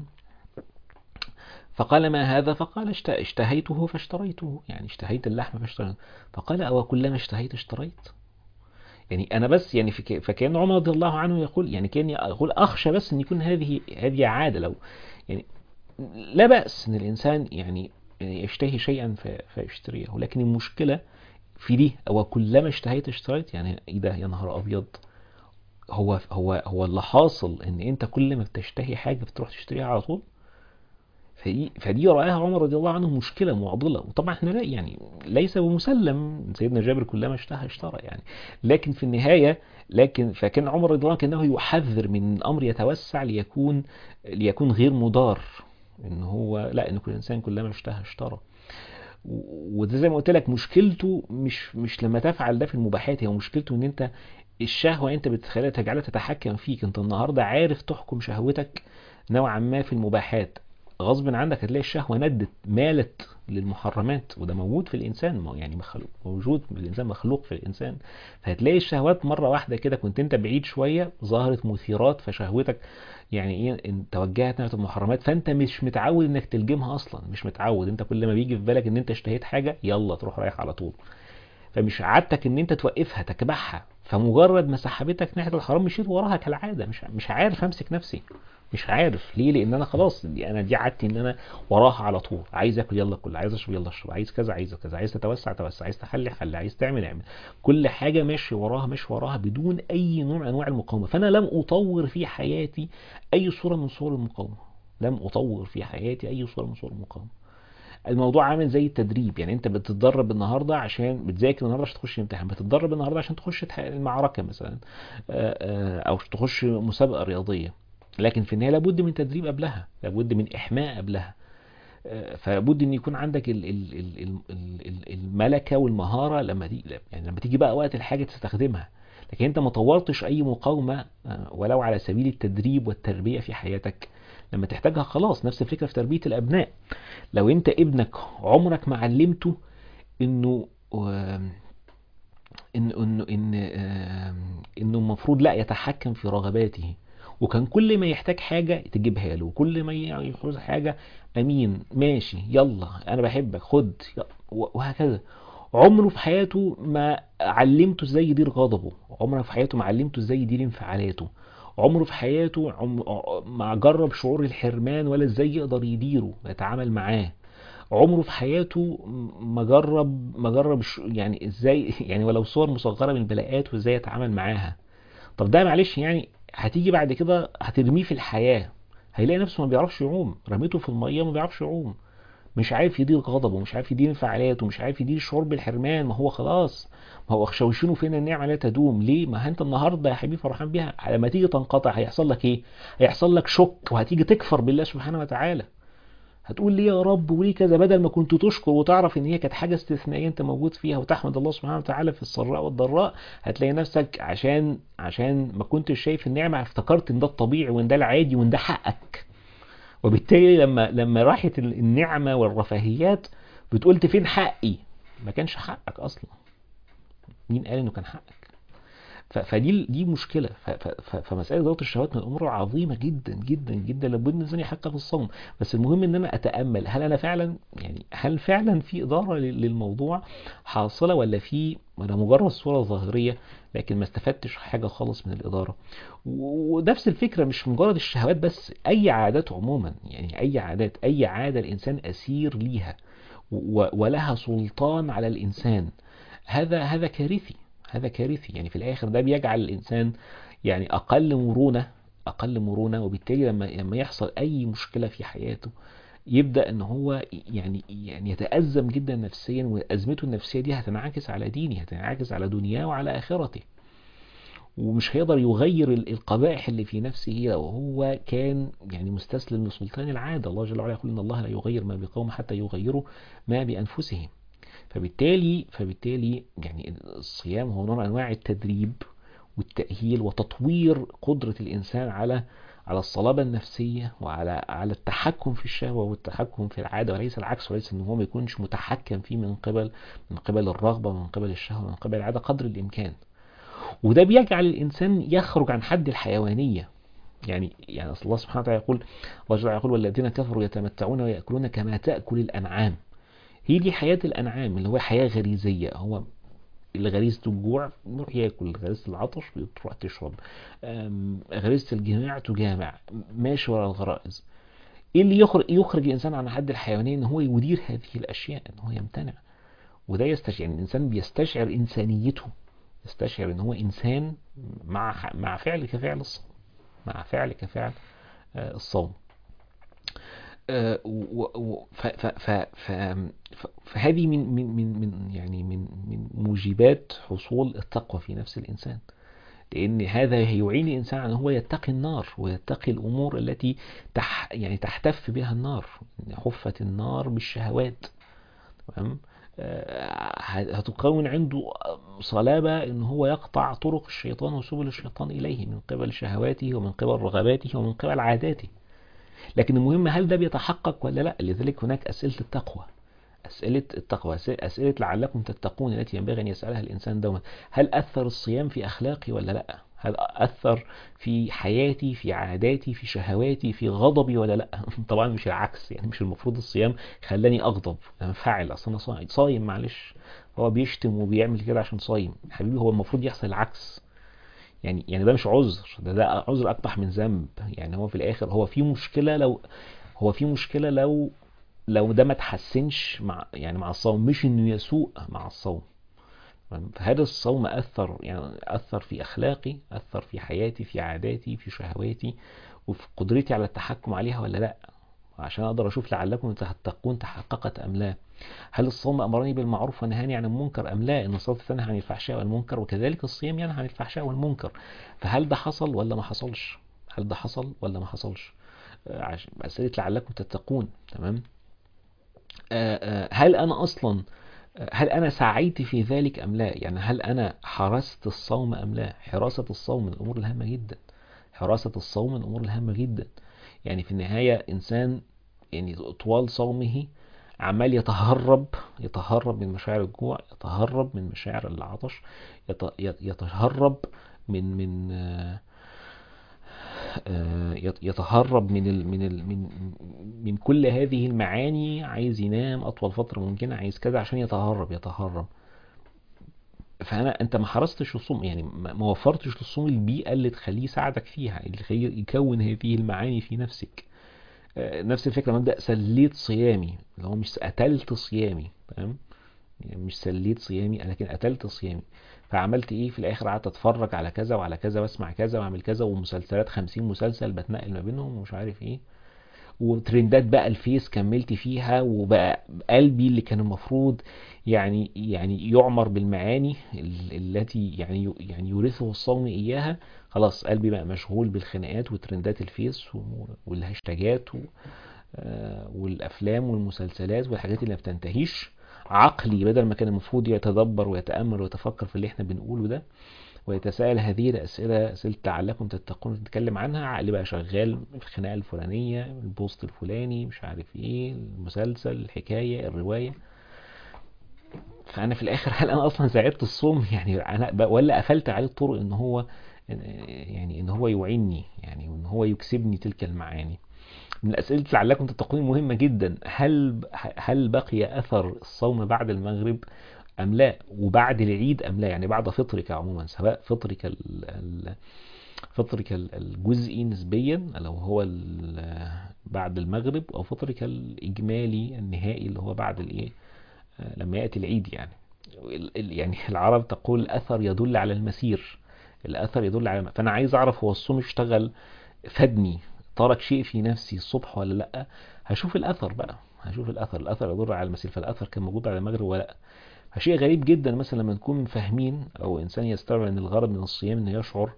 فقال ما هذا فقال اشتهيته فاشتريته يعني اشتهيت اللحم فاشتريته فقال أو كلما اشتهيت اشتريت يعني أنا بس يعني فكان عمر رضي الله عنه يقول يعني كان يقول أخشى بس أن يكون هذه هذه عادة لو يعني لا بأس أن الإنسان يعني يشتهي شيئا فيشتريه ولكن المشكلة في دي هو كلما اشتهيت اشتريت يعني ايه ده يا نهار ابيض هو هو هو اللي حاصل ان انت كل ما بتشتهي حاجه بتروح تشتريها على طول فدي فدي راها عمر رضي الله عنه مشكله معضله وطبعا احنا لا يعني ليس بمسلم سيدنا جابر كلما اشتهى اشترى يعني لكن في النهايه لكن فكان عمر رضي الله عنه كانه يحذر من امر يتوسع ليكون ليكون غير مضار ان هو لا ان كل انسان كلما اشتهى اشترى وده زي ما قلت لك مشكلته مش مش لما تفعل ده في المباحات هي مشكلته ان انت الشهوه انت بتخليها تجعلها تتحكم فيك انت النهارده عارف تحكم شهوتك نوعا ما في المباحات غصب عنك هتلاقي الشهوه ندت مالت للمحرمات وده موجود في الانسان يعني مخلوق موجود الانسان مخلوق في الانسان فهتلاقي الشهوات مره واحده كده كنت انت بعيد شويه ظهرت مثيرات فشهوتك يعني ايه توجهت ناحيه المحرمات فانت مش متعود انك تلجمها اصلا مش متعود انت كل ما بيجي في بالك ان انت اشتهيت حاجه يلا تروح رايح على طول فمش عادتك ان انت توقفها تكبحها فمجرد ما سحبتك ناحيه الحرام مشيت وراها كالعاده مش مش عارف امسك نفسي مش عارف ليه لان انا خلاص دي انا دي عادتي ان انا وراها على طول عايز اكل يلا كل عايز اشرب يلا اشرب عايز كذا عايز كذا عايز تتوسع توسع عايز تحلي حلي عايز تعمل اعمل كل حاجه ماشي وراها ماشي وراها بدون اي نوع من انواع المقاومه فانا لم اطور في حياتي اي صوره من صور المقاومه لم اطور في حياتي اي صوره من صور المقاومه الموضوع عامل زي التدريب يعني انت بتتدرب النهارده عشان بتذاكر النهارده عشان تخش امتحان بتتدرب النهارده عشان تخش تح- المعركه مثلا آه، آه، او تخش مسابقه رياضيه لكن في النهايه لابد من تدريب قبلها لابد من احماء قبلها آه، فلابد ان يكون عندك ال- ال- ال- ال- ال- ال- الملكه والمهاره لما دي يعني لما تيجي بقى وقت الحاجه تستخدمها لكن انت ما طورتش اي مقاومه آه، ولو على سبيل التدريب والتربيه في حياتك لما تحتاجها خلاص نفس الفكره في تربيه الابناء لو انت ابنك عمرك ما علمته انه آم، ان انه ان آم، انه المفروض لا يتحكم في رغباته وكان كل ما يحتاج حاجه تجيبها له وكل ما يعوز حاجه امين ماشي يلا انا بحبك خد يلا، وهكذا عمره في حياته ما علمته ازاي يدير غضبه عمره في حياته ما علمته ازاي يدير انفعالاته عمره في حياته عم... ما جرب شعور الحرمان ولا ازاي يقدر يديره ويتعامل معاه عمره في حياته ما جرب ما جرب ش- يعني ازاي يعني ولو صور مصغره من البلاءات وازاي يتعامل معاها طب ده معلش يعني هتيجي بعد كده هترميه في الحياه هيلاقي نفسه ما بيعرفش يعوم رميته في الميه ما بيعرفش يعوم مش عارف يدير غضبه مش عارف يدير انفعالاته مش عارف يدير الشعور بالحرمان ما هو خلاص ما هو شوشينه فين النعمه لا تدوم ليه ما انت النهارده يا حبيبي فرحان بيها لما تيجي تنقطع هيحصل لك ايه هيحصل لك شك وهتيجي تكفر بالله سبحانه وتعالى هتقول ليه يا رب وليه كذا بدل ما كنت تشكر وتعرف ان هي كانت حاجه استثنائيه انت موجود فيها وتحمد الله سبحانه وتعالى في السراء والضراء هتلاقي نفسك عشان عشان ما كنتش شايف النعمه افتكرت ان ده الطبيعي وان ده العادي وان ده حقك وبالتالي لما لما راحت ال- النعمه والرفاهيات بتقولت فين حقي ما كانش حقك اصلا مين قال انه كان حقك ف- فدي دي مشكله ف- ف- ف- فمساله ضغط الشهوات من الامور العظيمه جدا جدا جدا لابد ان الانسان يحقق الصوم بس المهم ان انا اتامل هل انا فعلا يعني هل فعلا في اداره لل- للموضوع حاصله ولا في ولا مجرد صوره ظاهريه لكن ما استفدتش حاجه خالص من الاداره و- ونفس الفكره مش مجرد الشهوات بس اي عادات عموما يعني اي عادات اي عاده الانسان اسير ليها و- ولها سلطان على الانسان هذا هذا كارثي هذا كارثي يعني في الاخر ده بيجعل الانسان يعني اقل مرونه اقل مرونه وبالتالي لما لما يحصل اي مشكله في حياته يبدا ان هو يعني يعني يتازم جدا نفسيا وازمته النفسيه دي هتنعكس على دينه هتنعكس على دنياه وعلى اخرته ومش هيقدر يغير ال- القبائح اللي في نفسه لو هو كان يعني مستسلم لسلطان العاده الله جل وعلا يقول ان الله لا يغير ما بقوم حتى يغيروا ما بانفسهم فبالتالي فبالتالي يعني الصيام هو نوع من انواع التدريب والتأهيل وتطوير قدرة الإنسان على على الصلابة النفسية وعلى على التحكم في الشهوة والتحكم في العادة وليس العكس وليس إن هو ما يكونش متحكم فيه من قبل من قبل الرغبة من قبل الشهوة من قبل العادة قدر الإمكان وده بيجعل الإنسان يخرج عن حد الحيوانية يعني يعني أصل الله سبحانه وتعالى يقول الله جل وعلا يقول والذين كفروا يتمتعون ويأكلون كما تأكل الأنعام هي دي حياة الأنعام اللي هو حياة غريزية هو اللي غريزة الجوع يروح ياكل غريزة العطش بتروح تشرب أم، غريزة الجماع تجامع ماشي ورا الغرائز ايه اللي يخرج يخرج الانسان عن حد الحيوانيه ان هو يدير هذه الاشياء ان هو يمتنع وده يستشعر يعني الانسان بيستشعر انسانيته يستشعر ان هو انسان مع مع فعل كفعل الصوم مع فعل كفعل آه، الصوم آه، و- و- ف- ف- ف- ف- ف- فهذه من من من من يعني من من موجبات حصول التقوى في نفس الانسان لان هذا يعين الانسان على ان هو يتقي النار ويتقي الامور التي تح يعني تحتف بها النار حفت النار بالشهوات تمام آه، هتكون عنده صلابة ان هو يقطع طرق الشيطان وسبل الشيطان اليه من قبل شهواته ومن قبل رغباته ومن قبل عاداته لكن المهم هل ده بيتحقق ولا لا لذلك هناك أسئلة التقوى أسئلة التقوى أسئلة لعلكم تتقون التي ينبغي أن يسألها الإنسان دوما هل أثر الصيام في أخلاقي ولا لا هل أثر في حياتي في عاداتي في شهواتي في غضبي ولا لا طبعا مش العكس يعني مش المفروض الصيام خلاني أغضب انفعل أصل أنا صايم صايم معلش هو بيشتم وبيعمل كده عشان صايم حبيبي هو المفروض يحصل العكس يعني يعني ده مش عذر ده ده عذر اقبح من ذنب يعني هو في الاخر هو في مشكله لو هو في مشكله لو لو ده ما تحسنش مع يعني مع الصوم مش انه يسوء مع الصوم فهذا الصوم اثر يعني اثر في اخلاقي اثر في حياتي في عاداتي في شهواتي وفي قدرتي على التحكم عليها ولا لا عشان اقدر اشوف لعلكم تتقون تحققت ام لا هل الصوم امرني بالمعروف ونهاني عن المنكر ام لا ان الصلاه تنهى عن الفحشاء والمنكر وكذلك الصيام ينهى عن الفحشاء والمنكر فهل ده حصل ولا ما حصلش هل ده حصل ولا ما حصلش آه، عش- اسئله لعلكم تتقون تمام آه، آه، هل انا اصلا آه، هل انا سعيت في ذلك ام لا يعني هل انا حرست الصوم ام لا حراسه الصوم من الامور الهامه جدا حراسه الصوم من الامور الهامه جدا يعني في النهايه انسان يعني طوال صومه عمال يتهرب يتهرب من مشاعر الجوع يتهرب من مشاعر العطش يت- يت- يتهرب من من آه، آه، يت- يتهرب من ال من ال من من كل هذه المعاني عايز ينام اطول فتره ممكنه عايز كذا عشان يتهرب يتهرب فانا انت ما حرستش الصوم يعني ما ما وفرتش للصوم البيئه اللي تخليه يساعدك فيها اللي تخليه يكون هذه المعاني في نفسك آه، نفس الفكره مبدا سليت صيامي اللي هو مش قتلت صيامي تمام يعني مش سليت صيامي لكن قتلت صيامي فعملت ايه في الاخر قعدت اتفرج على كذا وعلى كذا واسمع كذا واعمل كذا ومسلسلات خمسين مسلسل بتنقل ما بينهم ومش عارف ايه وترندات بقى الفيس كملت فيها وبقى قلبي اللي كان المفروض يعني يعني يعمر بالمعاني ال- التي يعني يعني يورثه الصوم اياها خلاص قلبي بقى مشغول بالخناقات وترندات الفيس و- والهاشتاجات و- آه، والافلام والمسلسلات والحاجات اللي ما بتنتهيش عقلي بدل ما كان المفروض يتدبر ويتامل ويتفكر في اللي احنا بنقوله ده ويتساءل هذه الاسئله اسئله لعلكم تتقون نتكلم عنها عقلي بقى شغال في الخناقه الفلانيه البوست الفلاني مش عارف ايه المسلسل الحكايه الروايه فانا في الاخر هل انا اصلا ساعدت الصوم يعني انا ب- ولا قفلت عليه الطرق ان هو يعني ان هو يوعيني يعني وان هو يكسبني تلك المعاني من الأسئلة لعلكم تتقون مهمة جدا هل هل بقي أثر الصوم بعد المغرب أم لا وبعد العيد أم لا يعني بعد فطرك عموما سواء فطرك ال- ال- فطرك ال- الجزئي نسبيا لو هو ال- بعد المغرب أو فطرك الإجمالي النهائي اللي هو بعد الإيه آه، لما يأتي العيد يعني ال- ال- يعني العرب تقول الأثر يدل على المسير الأثر يدل على فأنا عايز أعرف هو الصوم اشتغل فادني ترك شيء في نفسي الصبح ولا لا هشوف الاثر بقى هشوف الاثر الاثر يدل على المسير فالاثر كان موجود على المغرب ولا لا فشيء غريب جدا مثلا لما نكون فاهمين او انسان يستوعب ان الغرض من الصيام انه يشعر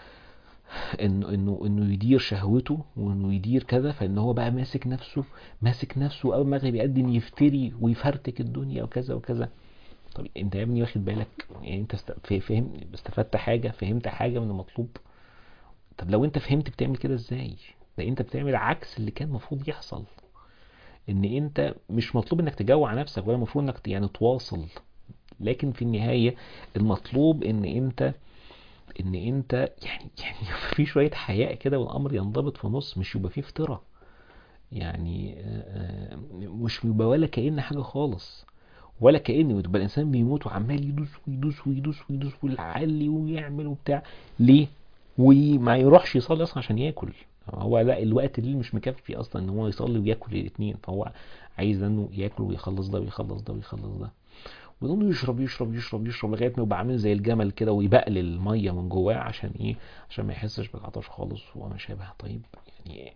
انه انه انه يدير شهوته وانه يدير كذا فان هو بقى ماسك نفسه ماسك نفسه اول ما المغرب يقدم يفتري ويفرتك الدنيا وكذا وكذا طب انت يا ابني واخد بالك يعني انت است- ف- فهم استفدت حاجه فهمت حاجه من المطلوب طب لو انت فهمت بتعمل كده ازاي ده انت بتعمل عكس اللي كان المفروض يحصل ان انت مش مطلوب انك تجوع نفسك ولا المفروض انك يعني تواصل لكن في النهاية المطلوب ان انت ان انت يعني يعني يبقى في شوية حياء كده والامر ينضبط في نص مش يبقى فيه افتراء يعني آه، آه، مش يبقى ولا كأن حاجة خالص ولا كأن يبقى الانسان بيموت وعمال يدوس ويدوس ويدوس ويدوس ويعلي ويعمل وبتاع ليه وما يروحش يصلي اصلا عشان ياكل هو لا الوقت اللي مش مكفي اصلا ان هو يصلي وياكل الاثنين فهو عايز انه ياكل ويخلص ده ويخلص ده ويخلص ده ويقوم يشرب يشرب يشرب يشرب لغايه ما يبقى عامل زي الجمل كده ويبقلل الميه من جواه عشان ايه عشان ما يحسش بالعطش خالص وما شابه طيب يعني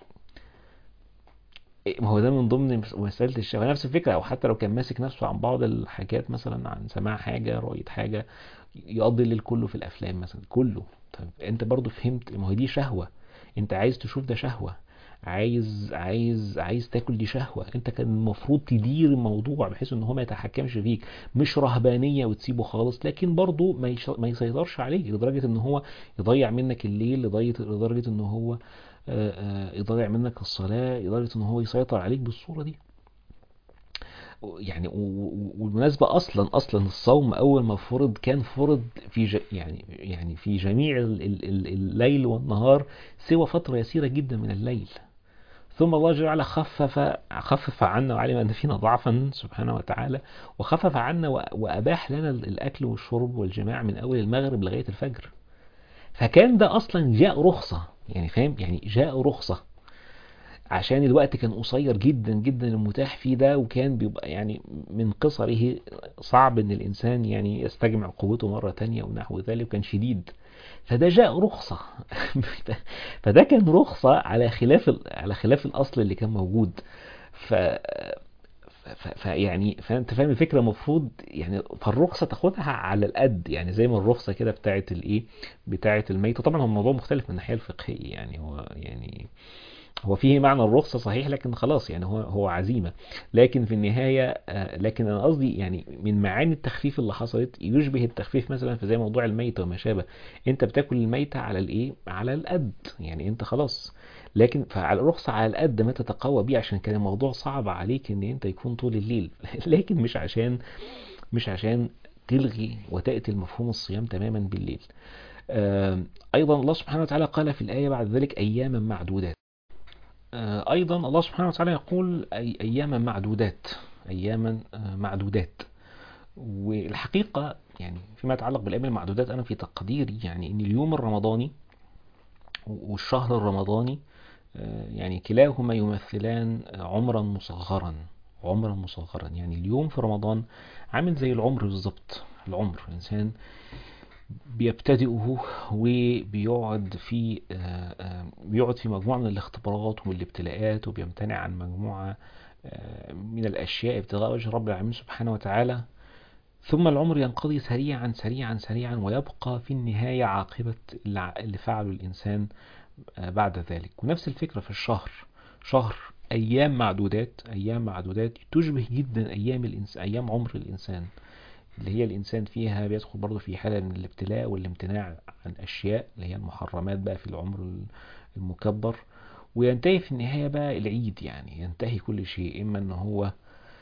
إيه ما هو ده من ضمن مسألة الشهوة نفس الفكرة أو حتى لو كان ماسك نفسه عن بعض الحاجات مثلا عن سماع حاجة رؤية حاجة يقضي الليل كله في الأفلام مثلا كله طب أنت برضو فهمت ما هو دي شهوة أنت عايز تشوف ده شهوة عايز عايز عايز تاكل دي شهوة انت كان المفروض تدير الموضوع بحيث ان هو ما يتحكمش فيك مش رهبانية وتسيبه خالص لكن برضه ما, يش... ما يسيطرش عليك لدرجة ان هو يضيع منك الليل لدرجة لدرجة ان هو آه، آه، يضيع منك الصلاة لدرجة ان هو يسيطر عليك بالصورة دي يعني و- و- والمناسبة أصلا أصلا الصوم أول ما فرض كان فرض في ج... يعني يعني في جميع ال- ال- ال- الليل والنهار سوى فترة يسيرة جدا من الليل ثم الله جل وعلا خفف خفف عنا وعلم أن فينا ضعفا سبحانه وتعالى وخفف عنا و- وأباح لنا الأكل والشرب والجماع من أول المغرب لغاية الفجر فكان ده أصلا جاء رخصة يعني فاهم يعني جاء رخصة عشان الوقت كان قصير جدا جدا المتاح فيه ده وكان بيبقى يعني من قصره صعب ان الانسان يعني يستجمع قوته مرة تانية ونحو ذلك وكان شديد فده جاء رخصة فده كان رخصة على خلاف ال- على خلاف الأصل اللي كان موجود ف ف- فيعني فانت فاهم الفكره المفروض يعني فالرخصه تاخدها على القد يعني زي ما الرخصه كده بتاعه الايه بتاعه الميته طبعا هو الموضوع مختلف من الناحيه الفقهيه يعني هو يعني هو فيه معنى الرخصة صحيح لكن خلاص يعني هو هو عزيمة لكن في النهاية آه، لكن أنا قصدي يعني من معاني التخفيف اللي حصلت يشبه التخفيف مثلا في زي موضوع الميتة وما شابه أنت بتاكل الميتة على الإيه؟ على القد يعني أنت خلاص لكن فعلى الرخصة على القد ما تتقوى بيه عشان كان الموضوع صعب عليك إن أنت يكون طول الليل لكن مش عشان مش عشان تلغي وتأتي المفهوم الصيام تماما بالليل آه، أيضا الله سبحانه وتعالى قال في الآية بعد ذلك أياما معدودات آه، أيضا الله سبحانه وتعالى يقول أي أياما معدودات أياما آه، معدودات والحقيقة يعني فيما يتعلق بالأيام المعدودات أنا في تقديري يعني إن اليوم الرمضاني والشهر الرمضاني آه، يعني كلاهما يمثلان عمرا مصغرا عمرا مصغرا يعني اليوم في رمضان عامل زي العمر بالظبط العمر الإنسان بيبتدئه وبيقعد في آه، آه، بيقعد في مجموعة من الاختبارات والابتلاءات وبيمتنع عن مجموعة آه، من الأشياء ابتغاء وجه رب العالمين سبحانه وتعالى ثم العمر ينقضي سريعا سريعا سريعا ويبقى في النهاية عاقبة الع- اللي فعله الإنسان آه، بعد ذلك ونفس الفكرة في الشهر شهر أيام معدودات أيام معدودات تشبه جدا أيام الإنسان أيام عمر الإنسان اللي هي الإنسان فيها بيدخل برضه في حالة من الابتلاء والامتناع عن أشياء اللي هي المحرمات بقى في العمر المكبر وينتهي في النهاية بقى العيد يعني ينتهي كل شيء إما أن هو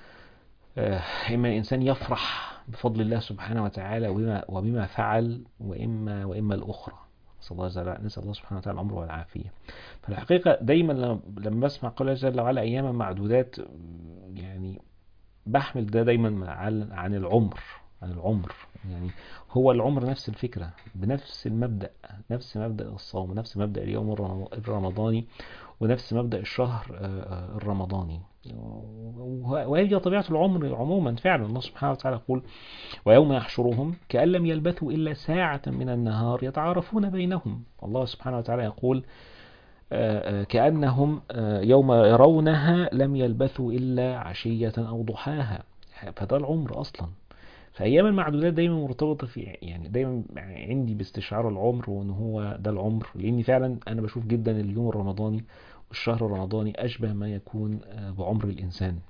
آه، إما الإنسان يفرح بفضل الله سبحانه وتعالى وبما, وبما فعل وإما وإما الأخرى نسأل الله جل نسأل الله سبحانه وتعالى العمر والعافية فالحقيقة دايما لما لما بسمع قول الله جل وعلا أياما معدودات يعني بحمل ده دايما عن عن العمر عن العمر يعني هو العمر نفس الفكرة بنفس المبدأ نفس مبدأ الصوم نفس مبدأ اليوم الرم- الرمضاني ونفس مبدأ الشهر آه، آه، الرمضاني وه- وهي طبيعة العمر عموما فعلا الله سبحانه وتعالى يقول ويوم يحشرهم كأن لم يلبثوا إلا ساعة من النهار يتعارفون بينهم الله سبحانه وتعالى يقول آه، آه، كأنهم آه، يوم يرونها لم يلبثوا إلا عشية أو ضحاها فده العمر أصلا فأيام المعدودات دايما مرتبطة في يعني دايما عندي باستشعار العمر وإن هو ده العمر لأني فعلا أنا بشوف جدا اليوم الرمضاني والشهر الرمضاني أشبه ما يكون آه، بعمر الإنسان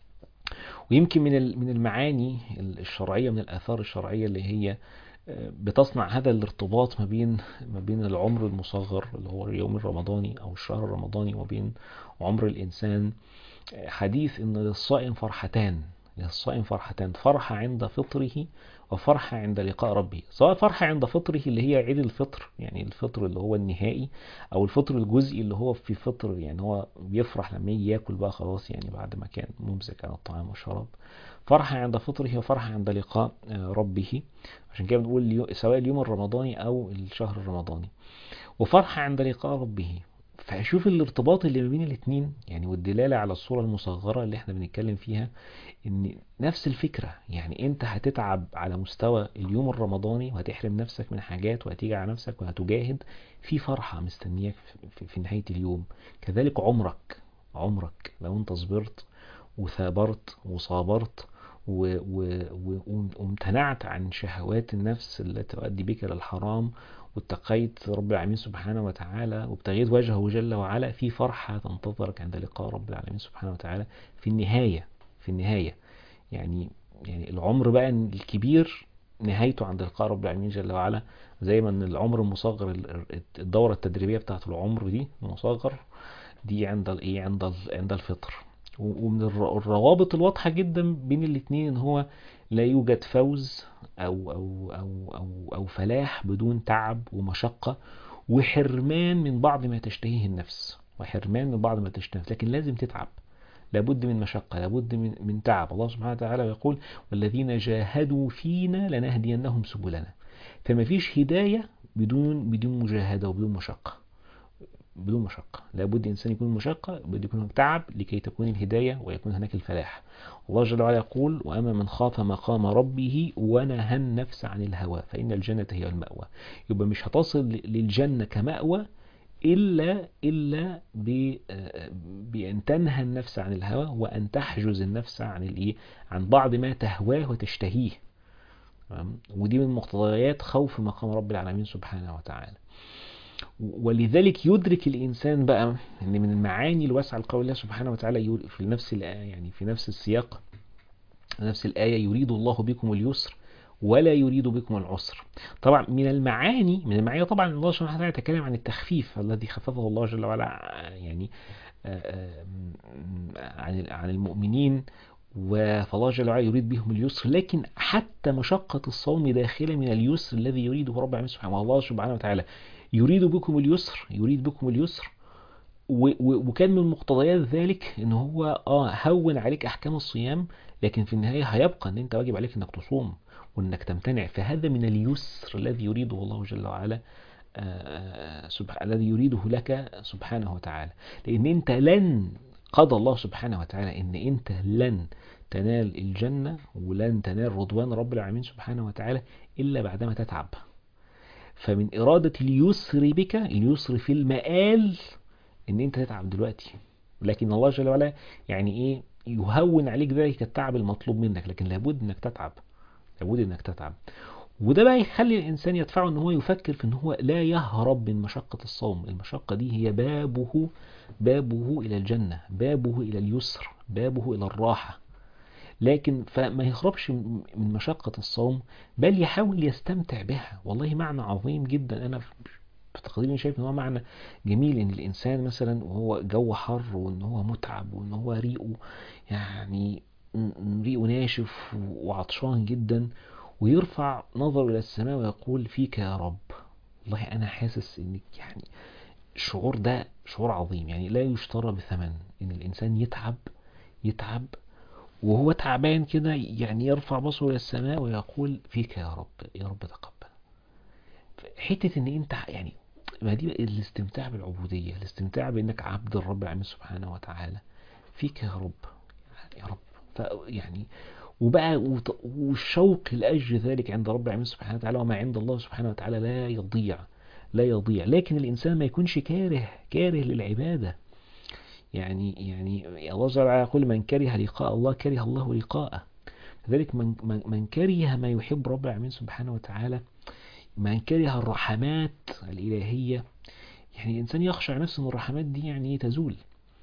ويمكن من ال- من المعاني الشرعية من الآثار الشرعية اللي هي آه، بتصنع هذا الارتباط ما بين ما بين العمر المصغر اللي هو اليوم الرمضاني أو الشهر الرمضاني وبين عمر الإنسان آه، حديث إن للصائم فرحتان للصائم فرحتان فرحة عند فطره وفرحة عند لقاء ربه سواء فرحة عند فطره اللي هي عيد الفطر يعني الفطر اللي هو النهائي أو الفطر الجزئي اللي هو في فطر يعني هو بيفرح لما يجي ياكل بقى خلاص يعني بعد ما كان ممسك عن الطعام والشراب فرحة عند فطره وفرحة عند لقاء آه، ربه عشان كده بنقول اليو- سواء اليوم الرمضاني أو الشهر الرمضاني وفرحة عند لقاء ربه فشوف الارتباط اللي ما بين الاتنين يعني والدلالة على الصورة المصغرة اللي احنا بنتكلم فيها ان نفس الفكرة يعني انت هتتعب على مستوى اليوم الرمضاني وهتحرم نفسك من حاجات وهتيجي على نفسك وهتجاهد في فرحة مستنياك في, في نهاية اليوم كذلك عمرك عمرك لو انت صبرت وثابرت وصابرت و- و- و- وامتنعت عن شهوات النفس التي تؤدي بك للحرام واتقيت رب العالمين سبحانه وتعالى وابتغيت وجهه جل وعلا في فرحة تنتظرك عند لقاء رب العالمين سبحانه وتعالى في النهاية في النهاية يعني يعني العمر بقى الكبير نهايته عند لقاء رب العالمين جل وعلا زي ما ان العمر المصغر ال- الدورة التدريبية بتاعت العمر دي المصغر دي عند الايه عند ال- عند الفطر و- ومن الر- الروابط الواضحة جدا بين الاتنين ان هو لا يوجد فوز او او او او او فلاح بدون تعب ومشقة وحرمان من بعض ما تشتهيه النفس وحرمان من بعض ما تشتهيه النفس لكن لازم تتعب لابد من مشقة لابد من من تعب الله سبحانه وتعالى يقول والذين جاهدوا فينا لنهدينهم سبلنا فما فيش هداية بدون بدون مجاهدة وبدون مشقة بدون مشقة لابد الإنسان يكون مشقة لابد يكون هناك تعب لكي تكون الهداية ويكون هناك الفلاح الله جل وعلا يقول وأما من خاف مقام ربه ونهى النفس عن الهوى فإن الجنة هي المأوى يبقى مش هتصل للجنة كمأوى إلا إلا بأن تنهى النفس عن الهوى وأن تحجز النفس عن الإيه عن بعض ما تهواه وتشتهيه ودي من مقتضيات خوف مقام رب العالمين سبحانه وتعالى ولذلك يدرك الإنسان بقى أن من المعاني الواسعة لقول الله سبحانه وتعالى في نفس الآية يعني في نفس السياق نفس الآية يريد الله بكم اليسر ولا يريد بكم العسر طبعا من المعاني من المعاني طبعا الله سبحانه وتعالى يتكلم عن التخفيف الذي خففه الله جل وعلا يعني عن عن المؤمنين فالله جل وعلا يريد بهم اليسر لكن حتى مشقة الصوم داخلة من اليسر الذي يريده رب العالمين سبحانه والله سبحانه وتعالى يريد بكم اليسر يريد بكم اليسر وكان من مقتضيات ذلك ان هو اه هون عليك احكام الصيام لكن في النهايه هيبقى ان انت واجب عليك انك تصوم وانك تمتنع فهذا من اليسر الذي يريده الله جل وعلا سبحانه الذي يريده لك سبحانه وتعالى لان انت لن قضى الله سبحانه وتعالى ان انت لن تنال الجنة ولن تنال رضوان رب العالمين سبحانه وتعالى الا بعدما تتعب فمن إرادة اليسر بك اليسر في المآل ان انت تتعب دلوقتي لكن الله جل وعلا يعني ايه يهون عليك ذلك التعب المطلوب منك لكن لابد انك تتعب لابد انك تتعب وده بقى يخلي الانسان يدفعه ان هو يفكر في ان هو لا يهرب من مشقة الصوم المشقة دي هي بابه بابه الى الجنة بابه الى اليسر بابه الى الراحة لكن فما يهربش من مشقة الصوم بل يحاول يستمتع بها والله معنى عظيم جدا انا في تقديري شايف ان هو معنى جميل ان الانسان مثلا وهو جو حر وان هو متعب وان هو ريقه يعني ريقه ناشف وعطشان جدا ويرفع نظره الى السماء ويقول فيك يا رب والله انا حاسس انك يعني الشعور ده شعور عظيم يعني لا يشترى بثمن ان الانسان يتعب يتعب وهو تعبان كده يعني يرفع بصره الى السماء ويقول فيك يا رب يا رب تقبل حتة ان انت يعني ما دي الاستمتاع بالعبودية الاستمتاع بانك عبد الرب العالمين سبحانه وتعالى فيك يا رب يا رب يعني وبقى والشوق لأجل ذلك عند رب العالمين سبحانه وتعالى وما عند الله سبحانه وتعالى لا يضيع لا يضيع لكن الإنسان ما يكونش كاره كاره للعبادة يعني يعني الله جل وعلا يقول من كره لقاء الله كره الله لقاءه لذلك من, من, من كره ما يحب رب العالمين سبحانه وتعالى من كره الرحمات الإلهية يعني الإنسان يخشى نفسه أن الرحمات دي يعني تزول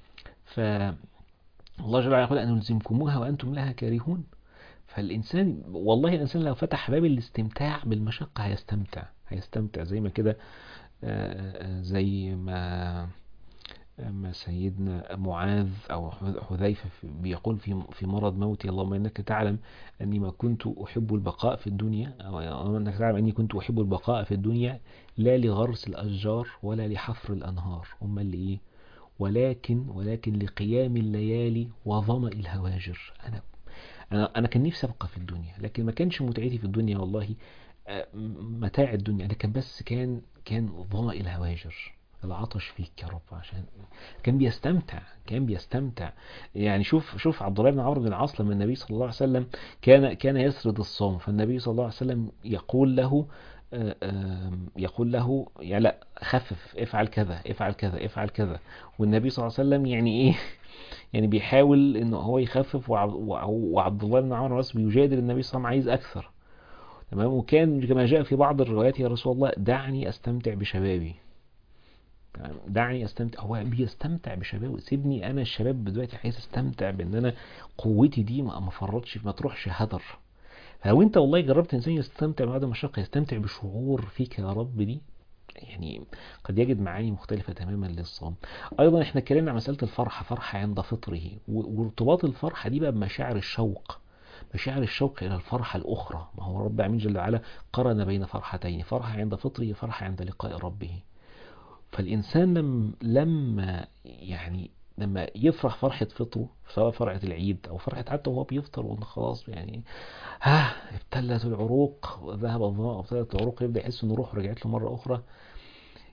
فالله جل وعلا يقول أن نلزمكموها وأنتم لها كارهون فالإنسان والله الإنسان لو فتح باب الاستمتاع بالمشقة هيستمتع هيستمتع زي ما كده زي ما ما سيدنا معاذ أو حذيفة بيقول في في مرض موتي اللهم إنك تعلم أني ما كنت أحب البقاء في الدنيا أو أنك تعلم أني كنت أحب البقاء في الدنيا لا لغرس الأشجار ولا لحفر الأنهار أما اللي إيه ولكن ولكن لقيام الليالي وظمأ الهواجر أنا أنا أنا كان نفسي أبقى في الدنيا لكن ما كانش متعتي في الدنيا والله متاع الدنيا أنا كان بس كان كان ظمأ الهواجر العطش فيك يا رب عشان كان بيستمتع كان بيستمتع يعني شوف شوف عبد الله بن عمرو بن العاص لما النبي صلى الله عليه وسلم كان كان يسرد الصوم فالنبي صلى الله عليه وسلم يقول له يقول له يا لا خفف افعل كذا افعل كذا افعل كذا والنبي صلى الله عليه وسلم يعني ايه يعني بيحاول ان هو يخفف وعبد الله بن عمرو بس بيجادل النبي صلى الله عليه وسلم عايز اكثر تمام وكان كما جاء في بعض الروايات يا رسول الله دعني استمتع بشبابي دعني استمتع هو بيستمتع بشبابه سيبني انا الشباب دلوقتي عايز استمتع بان انا قوتي دي ما ما فرطش ما تروحش هدر فلو انت والله جربت انسان يستمتع بعد المشقه يستمتع بشعور فيك يا رب دي يعني قد يجد معاني مختلفة تماما للصوم أيضا احنا اتكلمنا عن مسألة الفرحة فرحة عند فطره وارتباط الفرحة دي بقى بمشاعر الشوق مشاعر الشوق إلى الفرحة الأخرى ما هو رب العالمين جل وعلا قرن بين فرحتين فرحة عند فطره فرحة عند لقاء ربه فالإنسان لم لما يعني لما يفرح فرحة فطره سواء فرحة العيد أو فرحة حتى وهو بيفطر وإن خلاص يعني ها ابتلت العروق ذهب الظماء وابتلت العروق يبدأ يحس إن روحه رجعت له مرة أخرى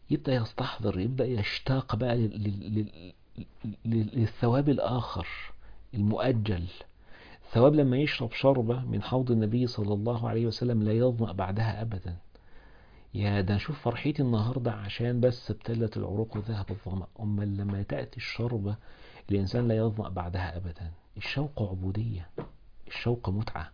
يبدأ يستحضر يبدأ يشتاق بقى لل- لل- لل- لل- للثواب الآخر المؤجل ثواب لما يشرب شربة من حوض النبي صلى الله عليه وسلم لا يظمأ بعدها أبدا يا ده شوف فرحتي النهاردة عشان بس ابتلت العروق وذهب الظمأ أما لما تأتي الشربة الإنسان لا يظمأ بعدها أبدا الشوق عبودية الشوق متعة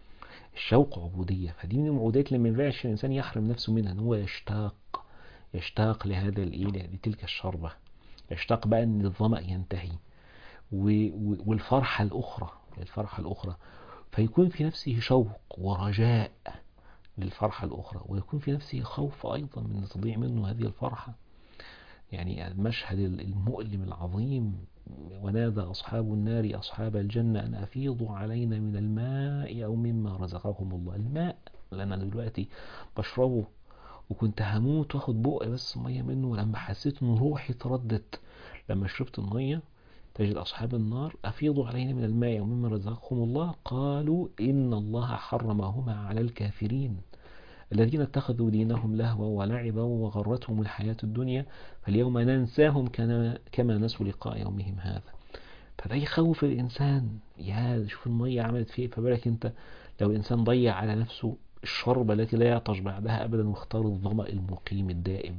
الشوق عبودية فدي من المعودات اللي ما ينفعش الإنسان يحرم نفسه منها إن هو يشتاق يشتاق لهذا الإيه لتلك الشربة يشتاق بقى إن الظمأ ينتهي و- و- والفرحة الأخرى الفرحة الأخرى فيكون في نفسه شوق ورجاء للفرحة الأخرى ويكون في نفسه خوف أيضا من تضيع منه هذه الفرحة يعني المشهد المؤلم العظيم ونادى أصحاب النار أصحاب الجنة أن أفيضوا علينا من الماء أو مما رزقكم الله الماء اللي أنا دلوقتي بشربه وكنت هموت واخد بق بس مية منه ولما حسيت ان روحي تردت لما شربت المية تجد أصحاب النار أفيضوا علينا من الماء ومما رزقكم الله قالوا إن الله حرمهما على الكافرين الذين اتخذوا دينهم لهوا ولعبا وغرتهم الحياة الدنيا فاليوم ننساهم كما, كما نسوا لقاء يومهم هذا فده يخوف الإنسان يا شوف المية عملت فيه فبالك أنت لو الإنسان ضيع على نفسه الشربة التي لا يعطش بعدها أبدا واختار الظمأ المقيم الدائم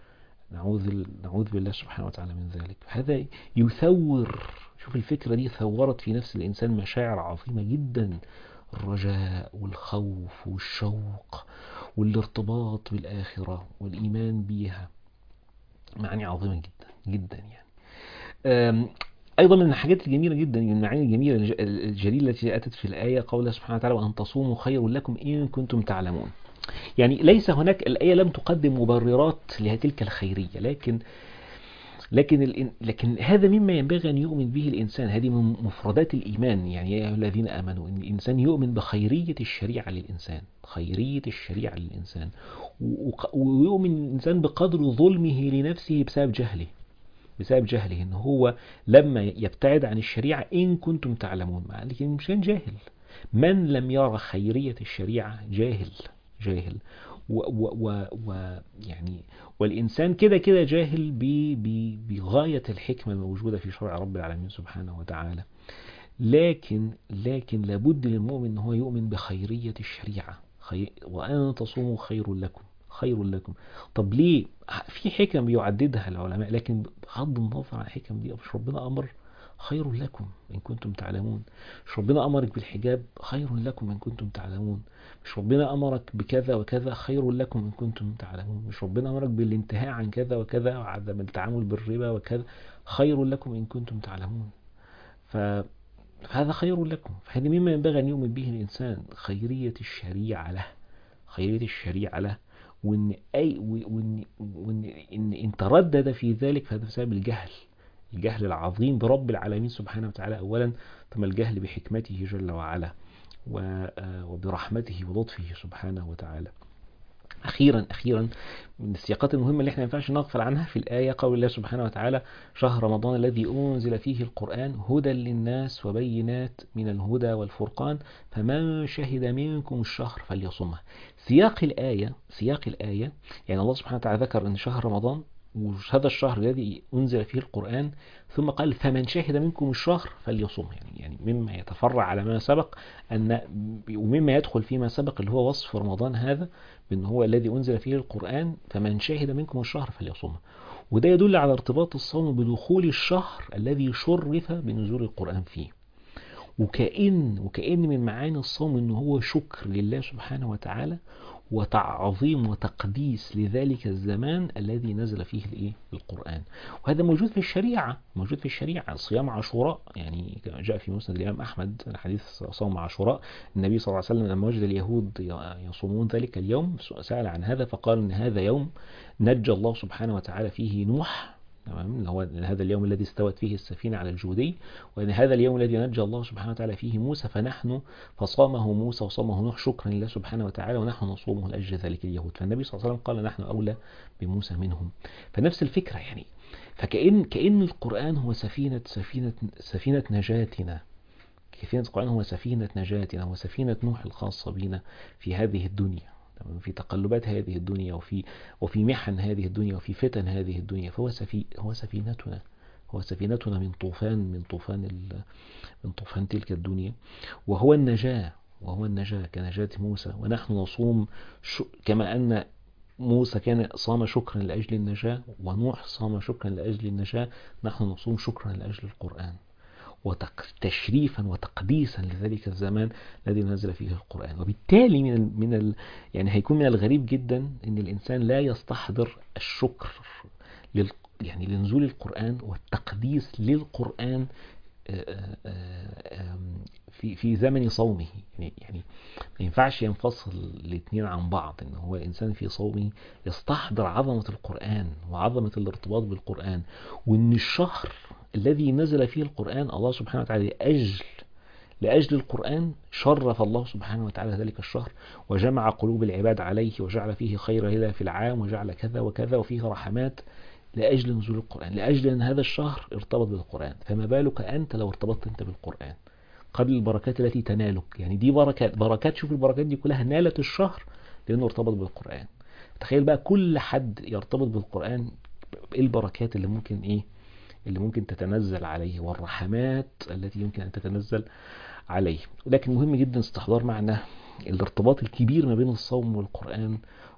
نعوذ نعوذ بالله سبحانه وتعالى من ذلك هذا يثور شوف الفكرة دي ثورت في نفس الإنسان مشاعر عظيمة جدا الرجاء والخوف والشوق والارتباط بالآخرة والإيمان بها معاني عظيمة جدا جدا يعني أم، أيضا من الحاجات الجميلة جدا من المعاني الجميلة الج- الجليلة التي أتت في الآية قول سبحانه وتعالى وأن تصوموا خير لكم إن كنتم تعلمون يعني ليس هناك الآية لم تقدم مبررات لتلك الخيرية لكن لكن الإن- لكن هذا مما ينبغي أن يؤمن به الإنسان هذه من مفردات الإيمان يعني يا أيها الذين آمنوا أن الإنسان يؤمن بخيرية الشريعة للإنسان خيرية الشريعة للإنسان وق- ويؤمن الإنسان بقدر ظلمه لنفسه بسبب جهله بسبب جهله ان هو لما يبتعد عن الشريعة ان كنتم تعلمون مع لكن الانسان جاهل من لم يرى خيرية الشريعة جاهل جاهل و و و و يعني والإنسان كده كده جاهل ب- ب- بغاية الحكمة الموجودة في شرع رب العالمين سبحانه وتعالى لكن لكن لابد للمؤمن ان هو يؤمن بخيرية الشريعة خي... وأن تصوموا خير لكم خير لكم طب ليه في حكم بيعددها العلماء لكن بغض النظر عن الحكم دي مش ربنا أمر خير لكم إن كنتم تعلمون مش ربنا أمرك بالحجاب خير لكم إن كنتم تعلمون مش ربنا أمرك بكذا وكذا خير لكم إن كنتم تعلمون مش ربنا أمرك بالانتهاء عن كذا وكذا وعدم التعامل بالربا وكذا خير لكم إن كنتم تعلمون ف فهذا خير لكم فهذا مما ينبغي أن يؤمن به الإنسان خيرية الشريعة له خيرية الشريعة له وإن أي وإن وإن إن, إن تردد في ذلك فهذا بسبب الجهل الجهل العظيم برب العالمين سبحانه وتعالى أولا ثم الجهل بحكمته جل وعلا و- آه، وبرحمته ولطفه سبحانه وتعالى أخيرا أخيرا من السياقات المهمة اللي احنا ما ينفعش نغفل عنها في الآية قول الله سبحانه وتعالى شهر رمضان الذي أنزل فيه القرآن هدى للناس وبينات من الهدى والفرقان فمن شهد منكم الشهر فليصمه سياق الآية سياق الآية يعني الله سبحانه وتعالى ذكر أن شهر رمضان وهذا الشهر الذي أنزل فيه القرآن ثم قال فمن شهد منكم الشهر فليصمه يعني يعني مما يتفرع على ما سبق أن ومما يدخل فيما سبق اللي هو وصف رمضان هذا بأن هو الذي أنزل فيه القرآن فمن شهد منكم الشهر فليصمه وده يدل على ارتباط الصوم بدخول الشهر الذي شرف بنزول القرآن فيه وكأن وكأن من معاني الصوم أنه هو شكر لله سبحانه وتعالى وتعظيم وتقديس لذلك الزمان الذي نزل فيه الايه القرآن وهذا موجود في الشريعة موجود في الشريعة صيام عاشوراء يعني كما جاء في مسند الإمام أحمد حديث صوم عاشوراء النبي صلى الله عليه وسلم لما وجد اليهود يصومون ذلك اليوم سأل عن هذا فقال إن هذا يوم نجى الله سبحانه وتعالى فيه نوح تمام اللي هو هذا اليوم الذي استوت فيه السفينة على الجودي وأن هذا اليوم الذي نجى الله سبحانه وتعالى فيه موسى فنحن فصامه موسى وصامه نوح شكرا لله سبحانه وتعالى ونحن نصومه لأجل ذلك اليهود فالنبي صلى الله عليه وسلم قال نحن أولى بموسى منهم فنفس الفكرة يعني فكأن كأن القرآن هو سفينة سفينة سفينة نجاتنا سفينة القرآن هو سفينة نجاتنا وسفينة نوح الخاصة بنا في هذه الدنيا تمام في تقلبات هذه الدنيا وفي وفي محن هذه الدنيا وفي فتن هذه الدنيا فهو سفي هو سفينتنا هو سفينتنا من طوفان من طوفان ال... من طوفان تلك الدنيا وهو النجاة وهو النجاة كنجاة موسى ونحن نصوم ش... كما أن موسى كان صام شكرا لأجل النجاة ونوح صام شكرا لأجل النجاة نحن نصوم شكرا لأجل القرآن وتشريفا وتقديسا لذلك الزمان الذي نزل فيه القرآن وبالتالي من ال من ال يعني هيكون من الغريب جدا ان الانسان لا يستحضر الشكر لل يعني لنزول القرآن والتقديس للقرآن في في زمن صومه يعني يعني ما ينفعش ينفصل الاثنين عن بعض ان هو الانسان في صومه يستحضر عظمه القران وعظمه الارتباط بالقران وان الشهر الذي نزل فيه القران الله سبحانه وتعالى لاجل لاجل القران شرف الله سبحانه وتعالى ذلك الشهر وجمع قلوب العباد عليه وجعل فيه خير هلال في العام وجعل كذا وكذا وفيه رحمات لأجل نزول القرآن لأجل أن هذا الشهر ارتبط بالقرآن فما بالك أنت لو ارتبطت أنت بالقرآن قبل البركات التي تنالك يعني دي بركات بركات شوف البركات دي كلها نالت الشهر لأنه ارتبط بالقرآن تخيل بقى كل حد يرتبط بالقرآن ايه البركات اللي ممكن ايه اللي ممكن تتنزل عليه والرحمات التي يمكن أن تتنزل عليه لكن مهم جدا استحضار معنى الارتباط الكبير ما بين الصوم والقرآن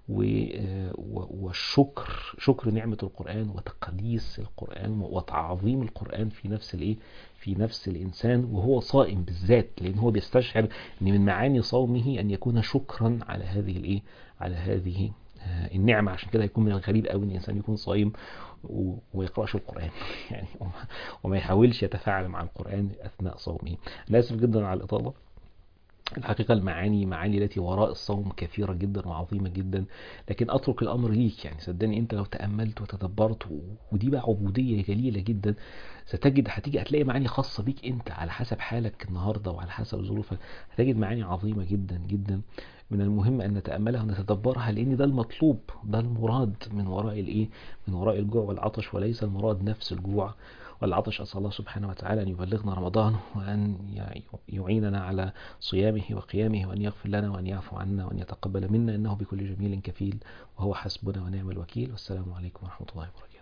والشكر شكر نعمة القرآن وتقديس القرآن وتعظيم القرآن في نفس الايه في نفس الإنسان وهو صائم بالذات لأن هو بيستشعر أن من معاني صومه أن يكون شكرا على هذه الايه على هذه النعمة عشان كده هيكون من الغريب قوي ان الانسان يكون صايم وما يقراش القران يعني وما يحاولش يتفاعل مع القران اثناء صومه انا اسف جدا على الاطاله الحقيقة المعاني معاني التي وراء الصوم كثيرة جدا وعظيمة جدا لكن أترك الأمر ليك يعني صدقني أنت لو تأملت وتدبرت ودي بقى عبودية جليلة جدا ستجد هتيجي هتلاقي معاني خاصة بيك أنت على حسب حالك النهاردة وعلى حسب ظروفك هتجد معاني عظيمة جدا جدا من المهم أن نتأملها ونتدبرها لأن ده المطلوب ده المراد من وراء الإيه من وراء الجوع والعطش وليس المراد نفس الجوع والعطش أسأل الله سبحانه وتعالى أن يبلغنا رمضان وأن يعيننا على صيامه وقيامه وأن يغفر لنا وأن يعفو عنا وأن يتقبل منا إنه بكل جميل كفيل وهو حسبنا ونعم الوكيل والسلام عليكم ورحمة الله وبركاته